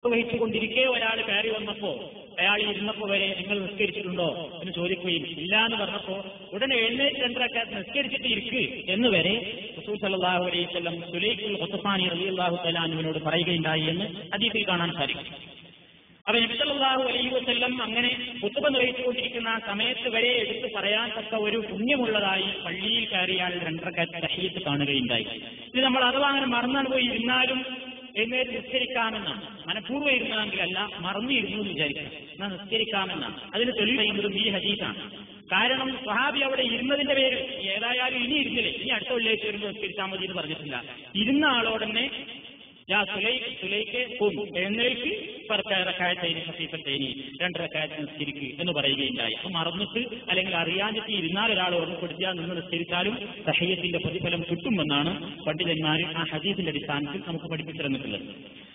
വഹിച്ചുകൊണ്ടിരിക്കെ ഒരാൾ കയറി വന്നപ്പോ അയാൾ ഇരുന്നപ്പോ വരെ നിങ്ങൾ നിസ്കരിച്ചിട്ടുണ്ടോ എന്ന് ചോദിക്കുകയും ഇല്ല എന്ന് പറഞ്ഞപ്പോ ഉടനെ എഴുന്നേറ്റ് രണ്ടരക്കാർ നിസ്കരിച്ചിട്ട് ഇരിക്ക് എന്ന് വരെ റസൂൽ സല്ലല്ലാഹു അലൈഹി വസല്ലം സുലൈഖുൽ ഖുത്ഫാനി റളിയല്ലാഹു തആല അൻഹുവിനോട് പറയുകയുണ്ടായി എന്ന് ഹദീസിൽ കാണാൻ സാധിക്കും അപ്പൊ നബി സല്ലല്ലാഹു അലൈഹി വസല്ലം അങ്ങനെ കുത്തുബ നിർവഹിച്ചുകൊണ്ടിരിക്കുന്ന ആ സമയത്ത് വരെ എടുത്തു പറയാൻ തക്ക ഒരു പുണ്യമുള്ളതായി പള്ളിയിൽ കയറിയാൽ രണ്ടരക്കാർ തഹീത്ത് കാണുകയുണ്ടായി ഇത് നമ്മൾ അഥവാ അങ്ങനെ മറന്നാണ് പോയി ഇരുന്നാലും എഴുന്നേറ്റ് നിസ്കരിക്കാമെന്നാണ് മനഃപൂർവ്വം ഇരുന്നതെങ്കിലല്ല മറന്നിരുന്നു എന്ന് വിചാരിക്കാം എന്നാൽ നിസ്കരിക്കാമെന്നാണ് അതിന് തെളിവ് ചെയ്യുന്നതും ഈ ഹദീസാണ് കാരണം സ്വഹാബി അവിടെ ഇരുന്നതിന്റെ പേര് ഏതായാലും ഇനി ഇരുന്നില്ലേ ഇനി അടുത്ത വെള്ളിയാഴ്ച വരുമ്പോൾ നിസ്കരിച്ചാൽ മതി എന്ന് പറഞ്ഞിട്ടില്ല ഇരുന്ന ആളോടന്നെ യാ സുലൈ സുലൈക്ക് കും എഴുന്നേൽക്ക് റക്കായത്തൈനി ഹസീഫത്തൈനി രണ്ട് റക്കായത്ത് നിസ്കരിക്ക് എന്ന് പറയുകയുണ്ടായി അപ്പൊ മറന്നിട്ട് അല്ലെങ്കിൽ അറിയാഞ്ഞിട്ട് ഇരുന്നാൽ ഒരാൾ ഓർമ്മപ്പെടുത്തിയാൽ നിന്ന് നിസ്കരിച്ചാലും സഹയത്തിന്റെ പ്രതിഫലം കിട്ടുമെന്നാണ് പണ്ഡിതന്മാർ ആ ഹദീസിന്റെ അടിസ്ഥാനത്തിൽ നമുക്ക് പഠിപ്പിച്ചിരുന്നിട്ടുള്ളത്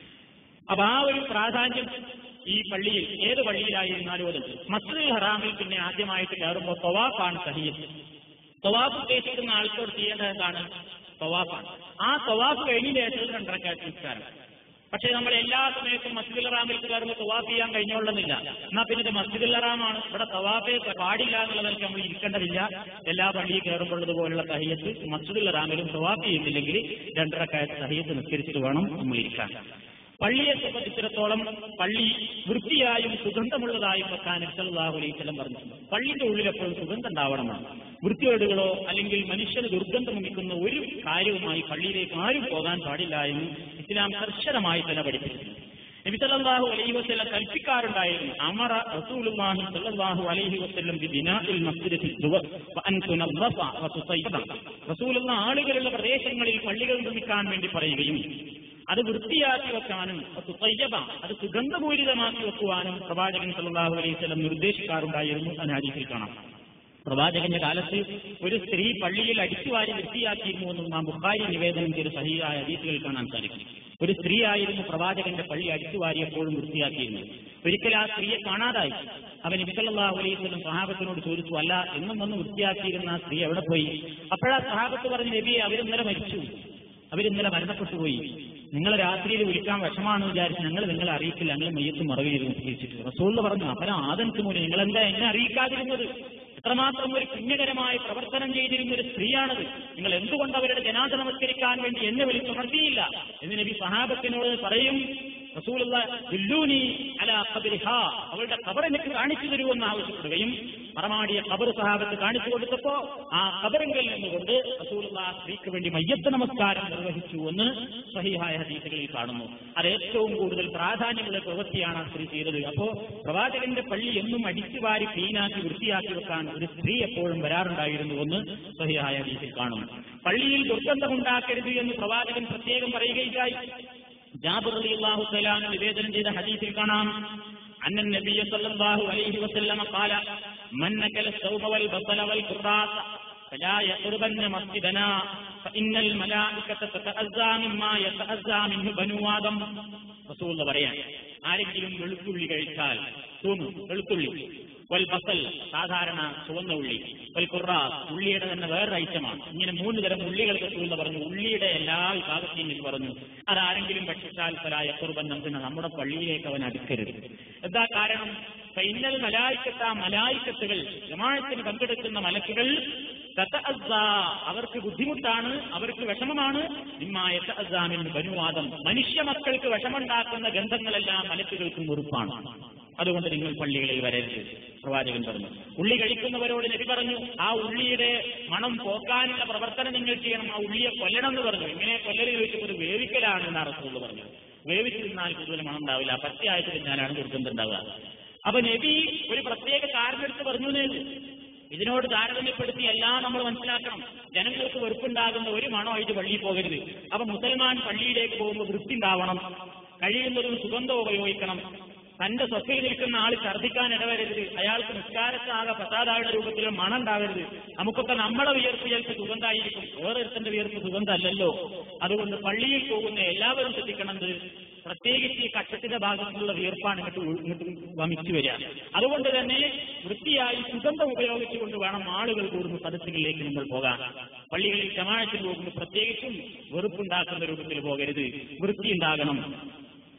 അപ്പൊ ആ ഒരു പ്രാധാന്യം ഈ പള്ളിയിൽ ഏത് പള്ളിയിലായിരുന്നാലും അത് മസ്ജിദുൽ ഹറാമിൽ പിന്നെ ആദ്യമായിട്ട് കയറുമ്പോൾ തൊവാഫാണ് സഹിയത്ത് തൊവാഫ് ഉദ്ദേശിക്കുന്ന ആൾക്കോട് ചെയ്യേണ്ടത് എന്താണ് തൊവാഫാണ് ആ തൊവാഫ് കഴിഞ്ഞതിന് ശേഷം രണ്ടരക്കാറ്റ് നിസ്കാരം പക്ഷേ നമ്മൾ എല്ലാ സമയത്തും മസ്ജിദുൽ ഹറാമിൽ കയറുമ്പോൾ തവാഫ് ചെയ്യാൻ കഴിഞ്ഞോളുന്നില്ല എന്നാ പിന്നെ ഇത് മസ്ജിദുൽ ഹറാമാണ് ഇവിടെ തവാഫെ പാടില്ല എന്നുള്ളതൊക്കെ നമ്മൾ ഇരിക്കേണ്ടതില്ല എല്ലാ പള്ളിയിൽ കയറുമ്പോഴതുപോലുള്ള സഹിയത്ത് മസ്ജിദുൽ ഹറാമിലും തവാഫ് ചെയ്യുന്നില്ലെങ്കിൽ രണ്ടരക്കായത്ത് സഹിയത്ത് നിസ്കരിച്ചിട്ട് വേണം നമ്മൾ ഇരിക്കാൻ പള്ളിയെ സംബന്ധിച്ചിടത്തോളം പള്ളി വൃത്തിയായും സുഗന്ധമുള്ളതായും വെക്കാൻ സല്ലല്ലാഹു അലൈഹി വസല്ലം പറഞ്ഞിട്ടുണ്ട് പള്ളിന്റെ ഉള്ളിൽ എപ്പോഴും സുഗന്ധം ഉണ്ടാവണമെന്നാണ് വൃത്തികേടുകളോ അല്ലെങ്കിൽ മനുഷ്യന് ദുർഗന്ധം വമിക്കുന്ന ഒരു കാര്യവുമായി പള്ളിയിലേക്ക് ആരും പോകാൻ പാടില്ല എന്ന് ഇസ്ലാം കർശനമായി തന്നെ പഠിപ്പിച്ചിട്ടുണ്ട് നബി സല്ലല്ലാഹു അലൈഹി വസല്ലം കൽപ്പിക്കാറുണ്ടായിരുന്നു അമറ റസൂലുള്ളാഹി സല്ലല്ലാഹു അലൈഹി വസല്ലം ബിബിനാഇൽ മസ്ജിദി ഫി ദുവർ വഅൻ തുനദ്ദഫ വതുതയ്യബ റസൂലുള്ള ആളുകളുള്ള പ്രദേശങ്ങളിൽ പള്ളികൾ നിർമ്മിക്കാൻ വേണ്ടി പറയുകയും അത് വൃത്തിയാക്കി വെക്കാനും തുതയ്യബ അത് സുഗന്ധപൂരിതമാക്കി വെക്കുവാനും പ്രവാചകൻ സല്ലല്ലാഹു അലൈഹി വസല്ലം നിർദ്ദേശിക്കാറുണ്ടായിരുന്നു എന്ന് ഹദീസിൽ കാണാം പ്രവാചകന്റെ കാലത്ത് ഒരു സ്ത്രീ പള്ളിയിൽ അടിച്ചുവാരി വൃത്തിയാക്കിയിരുന്നു എന്നും നാം ബുഖാരി നിവേദനം ചെയ്ത സഹിയായ ഹദീസുകൾ കാണാൻ സാധിക്കും ഒരു സ്ത്രീ ആയിരുന്നു പ്രവാചകന്റെ പള്ളി അടിച്ചുവാരി എപ്പോഴും വൃത്തിയാക്കിയിരുന്നത് ഒരിക്കൽ ആ സ്ത്രീയെ കാണാതായി അവൻ ഇബിസല്ലാഹു അലൈഹി സ്വലം സഹാബത്തിനോട് ചോദിച്ചു അല്ല എന്നും വന്ന് വൃത്തിയാക്കിയിരുന്ന ആ സ്ത്രീ എവിടെ പോയി അപ്പോഴാ സഹാബത്ത് പറഞ്ഞ നബിയെ അവരിന്നലെ മരിച്ചു അവരിന്നലെ മരണപ്പെട്ടു പോയി നിങ്ങൾ രാത്രിയിൽ വിളിക്കാൻ വിഷമാണെന്ന് വിചാരിച്ച് ഞങ്ങൾ നിങ്ങളെ അറിയിക്കില്ല ഞങ്ങൾ മയ്യത്ത് മറവിയിൽ തിരിച്ചിട്ട് റസൂല് പറഞ്ഞു അപ്പന ആദൻക്ക് മൂലം നിങ്ങൾ എന്താ എന്നെ അറിയിക്കാതിരുന്നത് എത്രമാത്രം ഒരു പുണ്യകരമായ പ്രവർത്തനം ചെയ്തിരുന്ന ഒരു സ്ത്രീയാണത് നിങ്ങൾ എന്തുകൊണ്ട് അവരുടെ ജനാദ നമസ്കരിക്കാൻ വേണ്ടി എന്നെ വിളിച്ചുണർത്തിയില്ല എന്ന് നബി സഹാബത്തിനോട് പറയും റസൂലുള്ള ദില്ലൂനി അല ഖബരിഹാ അവളുടെ ഖബർ എനിക്ക് കാണിച്ചു തരുമെന്ന് ആവശ്യപ്പെടുകയും മറമാടിയ ഖബർ സഹാബത്ത് കാണിച്ചു കൊടുത്തപ്പോ ആ ഖബറിങ്കിൽ നിന്നുകൊണ്ട് റസൂലുള്ള ആ സ്ത്രീക്ക് വേണ്ടി മയ്യത്ത് നമസ്കാരം നിർവഹിച്ചു എന്ന് സഹിഹായ ഹദീസുകളിൽ കാണുന്നു അത് ഏറ്റവും കൂടുതൽ പ്രാധാന്യമുള്ള പ്രവൃത്തിയാണ് ആ സ്ത്രീ ചെയ്തത് അപ്പോ പ്രവാചകന്റെ പള്ളി എന്നും അടിച്ചു വാരി ക്ലീനാക്കി വൃത്തിയാക്കി വെക്കാൻ ഒരു സ്ത്രീ എപ്പോഴും വരാറുണ്ടായിരുന്നു എന്ന് സഹിഹായ ഹദീസിൽ കാണുന്നു പള്ളിയിൽ ദുർഗന്ധമുണ്ടാക്കരുത് എന്ന് പ്രവാചകൻ പ്രത്യേകം പറയുകയുണ്ടായി ജാബിർ റളിയല്ലാഹു തആല നിവേദനം ചെയ്ത ഹദീസിൽ കാണാം أن النبي صلى الله عليه وسلم قال من نكل الثوب والبصل والقراط فلا يقربن مسجدنا فإن الملائكة تتأذى مما يتأذى منه بنو آدم റസൂൽ പറയാൻ ആരെങ്കിലും വെളുത്തുള്ളി കഴിച്ചാൽ തൂന്നു വെളുത്തുള്ളി വൽ ബസൽ സാധാരണ ചുവന്ന ഉള്ളി വൽ ഖുറ ഉള്ളിയുടെ തന്നെ വേറൊരു ഐറ്റമാണ് ഇങ്ങനെ മൂന്ന് തരം ഉള്ളികൾ റസൂൽ പറഞ്ഞു ഉള്ളിയുടെ എല്ലാ വിഭാഗത്തെയും ഇത് പറഞ്ഞു അതാരെങ്കിലും ഭക്ഷിച്ചാൽ ഫലായ കുർബൻ നമുക്ക് നമ്മുടെ പള്ളിയിലേക്ക് അവൻ അടുക്കരുത് എന്താ കാരണം ഫൈനൽ മലായിക്കത്ത മലായിക്കത്തുകൾ ജമാഴത്തിന് പങ്കെടുക്കുന്ന മലക്കുകൾ തതഅസ്സ, അവർക്ക് ബുദ്ധിമുട്ടാണ് അവർക്ക് വിഷമമാണ് നിമ്മായത്താമിന് ബനുവാദം മനുഷ്യ മക്കൾക്ക് വിഷമുണ്ടാക്കുന്ന ഗന്ധങ്ങളെല്ലാം മലക്കുകൾക്കും വെറുപ്പാണ് അതുകൊണ്ട് നിങ്ങൾ പള്ളികളിൽ വരരുത് പ്രവാചകൻ പറഞ്ഞു ഉള്ളി കഴിക്കുന്നവരോട് നബി പറഞ്ഞു ആ ഉള്ളിയുടെ മണം പോക്കാനുള്ള പ്രവർത്തനം നിങ്ങൾ ചെയ്യണം ആ ഉള്ളിയെ കൊല്ലണം എന്ന് പറഞ്ഞു ഇങ്ങനെ കൊല്ലൽ ചോദിച്ചപ്പോൾ ഒരു വേവിക്കലാണ് എന്ന് റസൂൾ പറഞ്ഞു വേവിച്ച് തിന്നാൽ കൂടുതൽ മണം ഉണ്ടാവില്ല പച്ചയായിട്ട് തിന്നാലാണ് ദുർഗന്ധമുണ്ടാവുക അപ്പൊ നബി ഒരു പ്രത്യേക കാരണം എടുത്ത് പറഞ്ഞു എന്നേ ഉള്ളൂ. ഇതിനോട് താരതമ്യപ്പെടുത്തി എല്ലാം നമ്മൾ മനസ്സിലാക്കണം ജനങ്ങൾക്ക് വെറുപ്പുണ്ടാകുന്ന ഒരു മണമായിട്ട് പള്ളിയിൽ പോകരുത് അപ്പൊ മുസൽമാൻ പള്ളിയിലേക്ക് പോകുമ്പോൾ വൃത്തി ഉണ്ടാവണം കഴിയുന്നതും സുഗന്ധം ഉപയോഗിക്കണം തന്റെ സ്വസ്ഥയിൽ നിൽക്കുന്ന ആൾ ഛർദ്ദിക്കാൻ ഇടവരരുത് അയാൾക്ക് നിസ്കാരത്താകെ പ്രസാദായുടെ രൂപത്തിൽ മണം ഉണ്ടാവരുത് നമുക്കൊക്കെ നമ്മുടെ വിയർപ്പ് ചിലപ്പോൾ സുഗന്ധമായിരിക്കും വേറൊരുത്തന്റെ വിയർപ്പ് സുഗന്ധമല്ലല്ലോ അതുകൊണ്ട് പള്ളിയിൽ പോകുന്ന എല്ലാവരും ശ്രദ്ധിക്കണത് പ്രത്യേകിച്ച് ഈ കക്ഷത്തിന്റെ ഭാഗത്തുള്ള വിയർപ്പാണ് ഇങ്ങോട്ട് ഉൾ- ഇങ്ങോട്ട് വമിച്ചു വരിക അതുകൊണ്ട് തന്നെ വൃത്തിയായി സുഗന്ധം ഉപയോഗിച്ചുകൊണ്ട് വേണം ആളുകൾ കൂടുന്ന സദസ്സുകളിലേക്ക് നമ്മൾ പോകാൻ പള്ളികളിൽ ജമാഴത്തിന് പോകുമ്പോൾ പ്രത്യേകിച്ചും വെറുപ്പുണ്ടാക്കുന്ന രൂപത്തിൽ പോകരുത് വൃത്തി ഉണ്ടാകണം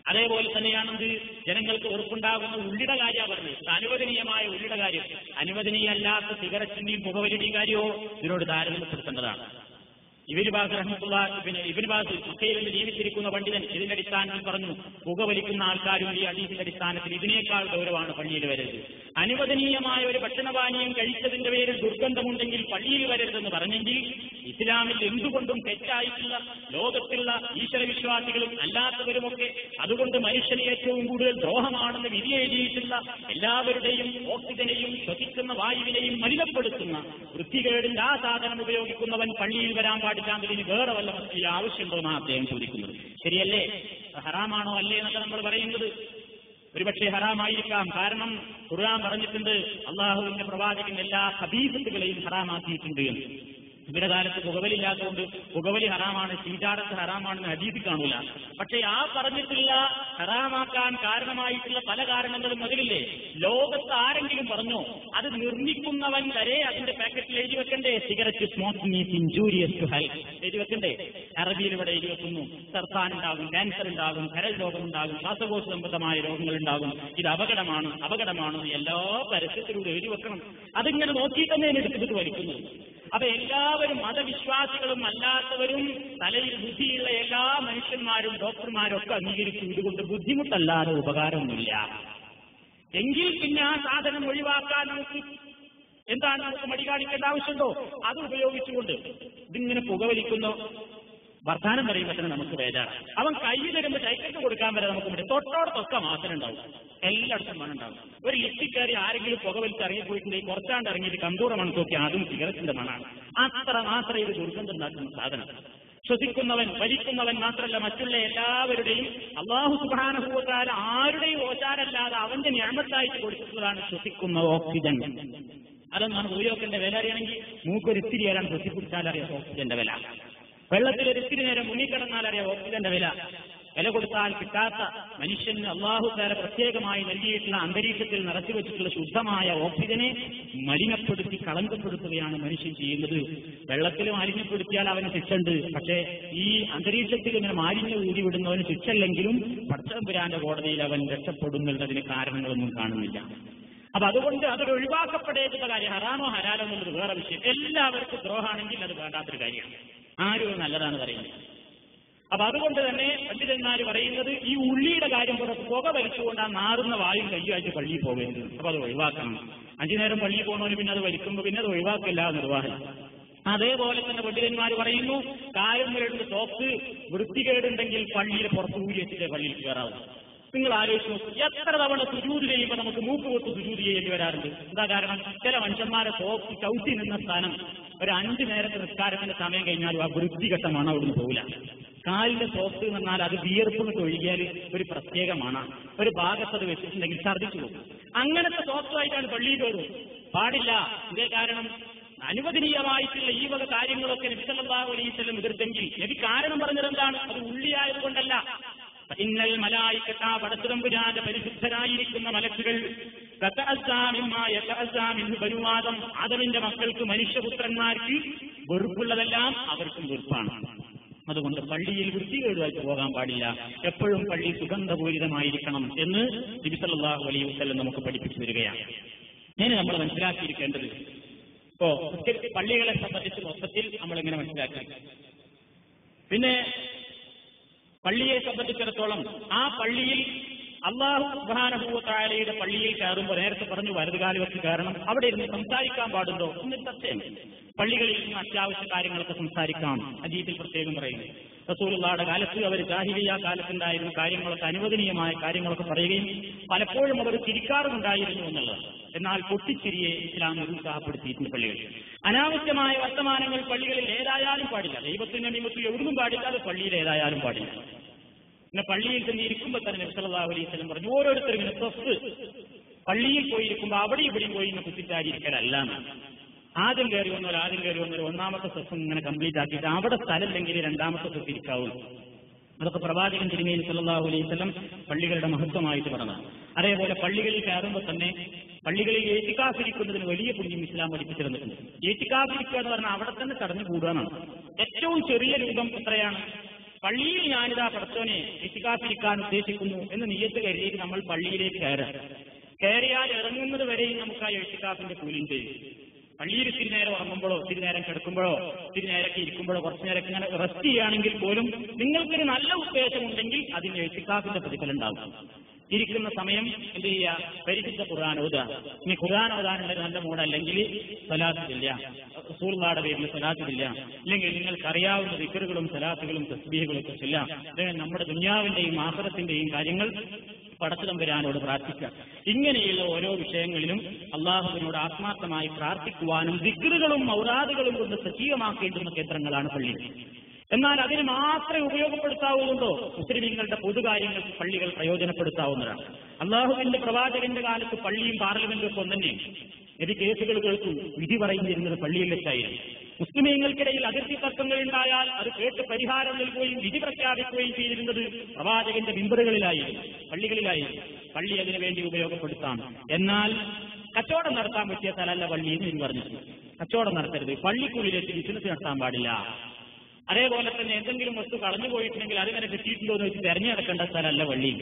അതേപോലെ തന്നെയാണെന്ത് ജനങ്ങൾക്ക് വെറുപ്പുണ്ടാകുന്ന ഉള്ളിയുടെ കാര്യ പറഞ്ഞത് ഇത് അനുവദനീയമായ ഉള്ളിയുടെ കാര്യം അനുവദനീയമല്ലാത്ത സിഗരറ്റിന്റെയും പുകവലിയുടെയും കാര്യമോ ഇതിനോട് താരതമ്യപ്പെടുത്തേണ്ടതാണ് ഇബിന് ബാസ് റഹ്മത്തുള്ള പിന്നെ ഇബിന് ബാസ് മക്കയിൽ നിന്ന് ജീവിച്ചിരിക്കുന്ന പണ്ഡിതൻ ഇതിന്റെ അടിസ്ഥാനത്തിൽ പറഞ്ഞു പുകവലിക്കുന്ന ആൾക്കാരും ഈ അടീസിന്റെ അടിസ്ഥാനത്തിൽ ഇതിനേക്കാൾ ഗൗരവമാണ് പള്ളിയിൽ വരരുത് അനുവദനീയമായ ഒരു ഭക്ഷണപാനീയം കഴിച്ചതിന്റെ പേരിൽ ദുർഗന്ധമുണ്ടെങ്കിൽ പള്ളിയിൽ വരരുതെന്ന് പറഞ്ഞെങ്കിൽ ഇസ്ലാമിൽ എന്തുകൊണ്ടും തെറ്റായിട്ടുള്ള ലോകത്തുള്ള ഈശ്വരവിശ്വാസികളും അല്ലാത്തവരുമൊക്കെ അതുകൊണ്ട് മനുഷ്യന് ഏറ്റവും കൂടുതൽ ദ്രോഹമാണെന്ന് വിധി എഴുതിയിട്ടുള്ള എല്ലാവരുടെയും ഓക്സിജനെയും ശ്വസിക്കുന്ന വായുവിനെയും മലിനപ്പെടുത്തുന്ന വൃത്തികേടിന്റെ ആ സാധനം ഉപയോഗിക്കുന്നവൻ പള്ളിയിൽ വരാൻ പാടില്ലാന്നതിന് ഇനി വേറെ വല്ല മസ്ജിദിൽ ആവശ്യമുണ്ടോ എന്നാണ് അദ്ദേഹം ചോദിക്കുന്നത് ശരിയല്ലേ ഹറാമാണോ അല്ലേ എന്നൊക്കെ നമ്മൾ പറയുന്നത് ഒരുപക്ഷെ ഹറാമായിരിക്കാം കാരണം ഖുർആൻ പറഞ്ഞിട്ടുണ്ട് അള്ളാഹുവിന്റെ പ്രവാചകൻ എല്ലാ ഹബീസത്തുകളെയും ഹറാമാക്കിയിട്ടുണ്ട് എന്ന് ഇവരുടെ കാലത്ത് പുകവലില്ലാത്തതുകൊണ്ട് പുകവലി ഹറാമാണ് ശീജാറത്ത് ഹറാമാണെന്ന് ഹദീസിൽ കാണൂല പക്ഷെ ആ പറഞ്ഞിട്ടുള്ള ഹറാമാക്കാൻ കാരണമായിട്ടുള്ള പല കാരണങ്ങളും അതിലില്ലേ ലോകത്ത് ആരെങ്കിലും പറഞ്ഞോ അത് നിർമ്മിക്കുന്നവൻ വരെ അതിന്റെ പാക്കറ്റിൽ എഴുതി വെക്കണ്ടേ cigarette smoking is injurious to health എഴുതി വെക്കണ്ടേ അറബിയിൽ ഇവിടെ എഴുതി വെക്കുന്നു സർത്താൻ ഉണ്ടാകും ക്യാൻസർ ഉണ്ടാകും കരൾ രോഗം ഉണ്ടാകും ശ്വാസകോശ സംബന്ധമായ രോഗങ്ങൾ ഉണ്ടാകും ഇത് അപകടമാണ് അപകടമാണ് എന്ന് എല്ലാ പരസ്യത്തിലൂടെ എഴുതി വെക്കണം അതിങ്ങനെ നോക്കിയിട്ട് തന്നെ എടുത്തിട്ട് വലിക്കുന്നത് അപ്പൊ എല്ലാവരും മതവിശ്വാസികളും അല്ലാത്തവരും തലയിൽ ബുദ്ധിയുള്ള എല്ലാ മനുഷ്യന്മാരും ഡോക്ടർമാരും ഒക്കെ അംഗീകരിക്കും ഇതുകൊണ്ട് ബുദ്ധിമുട്ടല്ലാതെ ഉപകാരമൊന്നുമില്ല എങ്കിൽ പിന്നെ ആ സാധനം ഒഴിവാക്കാൻ നമുക്ക് എന്താണ് നമുക്ക് മടി കാണിക്കേണ്ട ആവശ്യമുണ്ടോ അത് ഉപയോഗിച്ചുകൊണ്ട് ഇതിങ്ങനെ പുകവലിക്കുന്നു വർത്താനം പറയുമ്പോൾ തന്നെ നമുക്ക് വേദാണ് അവൻ കൈ തരുമ്പോൾ ചൈക്കറ്റ് കൊടുക്കാൻ വരെ നമുക്ക് വേണ്ടി തൊട്ടോടത്തൊക്കെ മാത്രം ഉണ്ടാവും എല്ലായിടത്തും മണം ഉണ്ടാവും ഒരു ലിഫ്റ്റിൽ കയറി ആരെങ്കിലും പുകവലിച്ച് ഇറങ്ങിപ്പോയിട്ടുണ്ടെങ്കിൽ കുറച്ചാണ്ട് ഇറങ്ങിയിട്ട് കന്തൂറ മണം നോക്കി അതും സിഗരറ്റിന്റെ മണാണ് അത്ര മാത്രമേ ഇത് ദുർഗന്ധം ഉണ്ടാക്കുന്ന സാധനം ശ്വസിക്കുന്നവൻ വലിക്കുന്നവൻ മാത്രമല്ല മറ്റുള്ള എല്ലാവരുടെയും അള്ളാഹു സുബാനുഭവത്താൽ ആരുടെയും ഓച്ചാരല്ലാതെ അവന്റെ ഞാമത്തായിട്ട് കൊടുക്കുന്നതാണ് ശ്വസിക്കുന്ന ഓക്സിജൻ അതൊന്നാണ് ഭൂലോകത്തിന്റെ വില അറിയണമെങ്കിൽ മൂക്കൊരു ഇത്തിരി വരാൻ ശ്വസിപ്പിടിച്ചാൽ അറിയാം ഓക്സിജന്റെ വില വെള്ളത്തിൽ ഒരു ഇത്തിരി നേരം മുങ്ങിക്കിടന്നാൽ അറിയാം ഓക്സിജന്റെ വില വില കൊടുത്താൽ കിട്ടാത്ത മനുഷ്യന് അള്ളാഹു താര പ്രത്യേകമായി നൽകിയിട്ടുള്ള അന്തരീക്ഷത്തിൽ നിറച്ചു വെച്ചിട്ടുള്ള ശുദ്ധമായ ഓക്സിജനെ മലിനപ്പെടുത്തി കളങ്കപ്പെടുത്തുകയാണ് മനുഷ്യൻ ചെയ്യുന്നത് വെള്ളത്തിൽ മാലിന്യപ്പെടുത്തിയാൽ അവന് ശിക്ഷയുണ്ട് പക്ഷേ ഈ അന്തരീക്ഷത്തിൽ ഇങ്ങനെ മാലിന്യം ഊരിവിടുന്നവന് ശിക്ഷയില്ലെങ്കിലും പടച്ചതമ്പുരാന്റെ കോടതിയിൽ അവൻ രക്ഷപ്പെടുന്നതിന് കാരണങ്ങളൊന്നും കാണുന്നില്ല അപ്പൊ അതുകൊണ്ട് അതൊരു ഒഴിവാക്കപ്പെടേണ്ട കാര്യം ഹറാമോ ഹരാലോ എന്നുള്ളത് വേറെ വിഷയം എല്ലാവർക്കും ദ്രോഹാണെങ്കിൽ അത് വേണ്ടാത്തൊരു കാര്യമാണ് ആരും നല്ലതാണ് പറയുന്നത് അപ്പൊ അതുകൊണ്ട് തന്നെ പണ്ഡിതന്മാർ പറയുന്നത് ഈ ഉള്ളിയുടെ കാര്യം പുറത്ത് പുക വലിച്ചുകൊണ്ട് ആ നാറുന്ന വായും കയ്യുമായിട്ട് പള്ളിയിൽ പോകരുത് അപ്പൊ അത് ഒഴിവാക്കണം അഞ്ചു നേരം പള്ളിയിൽ പോകണവന് പിന്നെ അത് വലിക്കുമ്പോൾ പിന്നെ അത് ഒഴിവാക്കില്ല നിർവാഹനം അതേപോലെ തന്നെ പണ്ഡിതന്മാർ പറയുന്നു കാര്യം സോപ്പ് വൃത്തികേടുണ്ടെങ്കിൽ പള്ളിയിൽ പുറത്ത് ഊരി വെച്ചിട്ടേ പള്ളിയിൽ കയറാവൂ നിങ്ങൾ ആലോചിച്ച് നോക്കൂ എത്ര തവണ സുജൂത് ചെയ്യുമ്പോൾ നമുക്ക് മൂക്ക് കൊത്ത് സുജൂത് ചെയ്യേണ്ടി വരാറുണ്ട് എന്താ കാരണം ചില മനുഷ്യന്മാരെ തോക്ക് ചവിട്ടി നിന്ന സ്ഥാനം ഒരു അഞ്ചു നേരത്തെ നിസ്കാരത്തിന്റെ സമയം കഴിഞ്ഞാലും ആ വൃത്തികെട്ട മണം അവിടുന്ന് പോകില്ല കാലിന്റെ സോക്സ് എന്ന് പറഞ്ഞാൽ അത് വിയർപ്പ് കൊണ്ട് ഒഴുകിയാൽ ഒരു പ്രത്യേക മണാണ് ഒരു ഭാഗത്ത് അത് വെച്ചിട്ടുണ്ടെങ്കിൽ ഛർദ്ദിച്ചു പോകും അങ്ങനത്തെ സോക്സുമായിട്ടാണ് പള്ളിയിൽ കയറും പാടില്ല ഇതേ കാരണം അനുവദനീയമായിട്ടുള്ള ഈ വക കാര്യങ്ങളൊക്കെ നബിസല്ലാഹു അലൈവല്ലം എതിർത്തെങ്കിൽ നബി കാരണം പറഞ്ഞത് എന്താണ് അത് ഉള്ളിയായതുകൊണ്ടല്ല ഇന്നൽ മലായിക്കട്ട പടച്ചുതമ്പുരാന്റെ പരിശുദ്ധരായിരിക്കുന്ന മലക്കുകൾ ബനുവാദം ആദമിന്റെ മക്കൾക്ക് മനുഷ്യപുത്രന്മാർക്ക് വെറുപ്പുള്ളതെല്ലാം അവർക്കും വെറുപ്പാണ് അതുകൊണ്ട് പള്ളിയിൽ വൃത്തികേടുമായിട്ട് പോകാൻ പാടില്ല എപ്പോഴും പള്ളി സുഗന്ധപൂരിതമായിരിക്കണം എന്ന് നബിസല്ലാഹു അലൈഹി വസ്ലം നമുക്ക് പഠിപ്പിച്ചു തരികയാണ് ഞാൻ നമ്മൾ മനസ്സിലാക്കിയിരിക്കേണ്ടത് ഇപ്പോ പള്ളികളെ സംബന്ധിച്ച് മൊത്തത്തിൽ നമ്മളിങ്ങനെ മനസ്സിലാക്കി പിന്നെ പള്ളിയെ സംബന്ധിച്ചിടത്തോളം ആ പള്ളിയിൽ അള്ളാഹു സുബാനഹൂവത്തായാലയുടെ പള്ളിയിൽ കയറുമ്പോൾ നേരത്തെ പറഞ്ഞു വലതുകാലി വെച്ച് കയറണം അവിടെ ഇരുന്ന് സംസാരിക്കാൻ പാടുണ്ടോ എന്ന് സത്യം പള്ളികളിൽ നിന്ന് അത്യാവശ്യ കാര്യങ്ങളൊക്കെ സംസാരിക്കാം അജീതിൽ പ്രത്യേകം പറയുന്നു റസൂലുള്ളാടെ കാലത്ത് അവർ ജാഹിലിയ കാലത്തുണ്ടായിരുന്ന കാര്യങ്ങളൊക്കെ അനുവദനീയമായ കാര്യങ്ങളൊക്കെ പറയുകയും പലപ്പോഴും അവർ ചിരിക്കാറുമുണ്ടായിരുന്നു എന്നുള്ളത് എന്നാൽ പൊട്ടിച്ചിരിയെ ഇസ്ലാം നിരുത്സാഹപ്പെടുത്തിയിട്ടുണ്ട് പള്ളികളിൽ അനാവശ്യമായ വർത്തമാനങ്ങൾ പള്ളികളിൽ ഏതായാലും പാടില്ല ദൈവത്തിന്റെ നിയമത്തിൽ എവിടുന്നും പാടില്ല അത് പള്ളിയിൽ ഏതായാലും പാടില്ല പിന്നെ പള്ളിയിൽ ചെന്ന് ഇരിക്കുമ്പോൾ തന്നെ നബ്സല്ലാ അലൈവലം പറഞ്ഞു ഓരോരുത്തരും ഇങ്ങനെ സ്വസ് പള്ളിയിൽ പോയിരിക്കുമ്പോൾ അവിടെ ഇവിടെയും പോയി ഇന്ന് കുത്തിച്ചാരിയിരിക്കലല്ല ആദ്യം കയറി വന്നവർ ആദ്യം കയറി വന്നവർ ഒന്നാമത്തെ സ്വസ് ഇങ്ങനെ കംപ്ലീറ്റ് ആക്കിയിട്ട് അവിടെ സ്ഥലമില്ലെങ്കിൽ രണ്ടാമത്തെ സ്വസ് ഇരിക്കാവുള്ളൂ അതൊക്കെ പ്രവാചകൻ തിരുമേനി സല്ലാഹു അലൈവല്ലം പള്ളികളുടെ മഹത്വമായിട്ട് പറഞ്ഞു അതേപോലെ പള്ളികളിൽ കയറുമ്പോൾ തന്നെ പള്ളികളിൽ ഏറ്റിക്കാഫിരിക്കുന്നതിന് വലിയ പുണ്യം ഇസ്ലാം പഠിപ്പിച്ചു തന്നിട്ടുണ്ട് ഏറ്റിക്കാഫിരിക്കുക എന്ന് പറഞ്ഞാൽ അവിടെ തന്നെ കടന്നു കൂടുകയാണ് ഏറ്റവും ചെറിയ രൂപം എത്രയാണ് പള്ളിയിൽ ഞാനിതാ പടച്ചോനെ ഇത്തിക്കാത്തിരിക്കാൻ ഉദ്ദേശിക്കുന്നു എന്ന് നീയത്ത് കരുതിയിട്ട് നമ്മൾ പള്ളിയിലേക്ക് കയറാം കയറിയാൽ ഇറങ്ങുന്നത് വരെയും നമുക്ക് ആ എഴുത്തിക്കാത്തിന്റെ കൂലിയും ചെയ്യും പള്ളിയിൽ ഇത്തിരി നേരം ഉറങ്ങുമ്പോഴോ ഇത്തിരി നേരം കിടക്കുമ്പോഴോ ഇത്തിരി നേരമൊക്കെ ഇരിക്കുമ്പോഴോ കുറച്ചു നേരമൊക്കെ ഇങ്ങനെ റെസ്റ്റ് ചെയ്യുകയാണെങ്കിൽ പോലും നിങ്ങൾക്കൊരു നല്ല ഉദ്ദേശമുണ്ടെങ്കിൽ അതിന് എഴുത്തിക്കാത്തിന്റെ പ്രതിഫലം ഉണ്ടാവും ഇരിക്കുന്ന സമയം എന്ത് ചെയ്യുക പരിശുദ്ധ ഖുർആൻ ഓതുക ഇനി ഖുർആൻ ഓതാനുള്ള നല്ല മൂടല്ലെങ്കിൽ സലാത്തില്ല റസൂർലാടെ പേരിൽ സലാത്തില്ല ഇല്ലെങ്കിൽ നിങ്ങൾക്ക് അറിയാവുന്ന വിക്കറുകളും സലാത്തുകളും തസ്ബീഹുകളും ഒക്കെ ചെല്ലാം അല്ലെങ്കിൽ നമ്മുടെ ദുന്യാവിന്റെയും ആഹ്റത്തിന്റെയും കാര്യങ്ങൾ പടച്ചുതമ്പുരാനോട് പ്രാർത്ഥിക്കുക ഇങ്ങനെയുള്ള ഓരോ വിഷയങ്ങളിലും അള്ളാഹുവിനോട് ആത്മാർത്ഥമായി പ്രാർത്ഥിക്കുവാനും ദിഗ്റുകളും മൗറാദുകളും കൊണ്ട് സജീവമാക്കേണ്ടുന്ന കേന്ദ്രങ്ങളാണ് പള്ളി എന്നാൽ അതിന് മാത്രമേ ഉപയോഗപ്പെടുത്താവുന്നുണ്ടോ മുസ്ലിമീങ്ങളുടെ പൊതുകാര്യങ്ങൾക്ക് പള്ളികൾ പ്രയോജനപ്പെടുത്താവുന്നതാണ് അള്ളാഹുവിന്റെ പ്രവാചകന്റെ കാലത്ത് പള്ളിയും പാർലമെന്റും ഒക്കെ ഒന്നെ ഇത് കേസുകൾ കേൾക്കും വിധി പറയുന്നിരുന്നത് പള്ളിയിൽ വെച്ചായിരുന്നു മുസ്ലിമീങ്ങൾക്കിടയിൽ അതിർത്തി തർക്കങ്ങൾ ഉണ്ടായാൽ അത് കേട്ട് പരിഹാരം നൽകുകയും വിധി പ്രഖ്യാപിക്കുകയും ചെയ്തിരുന്നത് പ്രവാചകന്റെ ബിംബറുകളിലായിരുന്നു പള്ളികളിലായിരുന്നു പള്ളി അതിനു വേണ്ടി ഉപയോഗപ്പെടുത്താം എന്നാൽ കച്ചവടം നടത്താൻ പറ്റിയ സ്ഥലമല്ല പള്ളി എന്ന് എനിക്ക് പറഞ്ഞിട്ടുണ്ട് കച്ചവടം നടത്തരുത് പള്ളിക്കുള്ളിലേക്ക് ബിസിനസ് നടത്താൻ പാടില്ല അതേപോലെ തന്നെ എന്തെങ്കിലും വസ്തു കളഞ്ഞു പോയിട്ടുണ്ടെങ്കിൽ അതിങ്ങനെ കിട്ടിയിട്ടുണ്ടോ എന്ന് വെച്ച് തെരഞ്ഞെടുക്കേണ്ട സ്ഥലമല്ല പള്ളി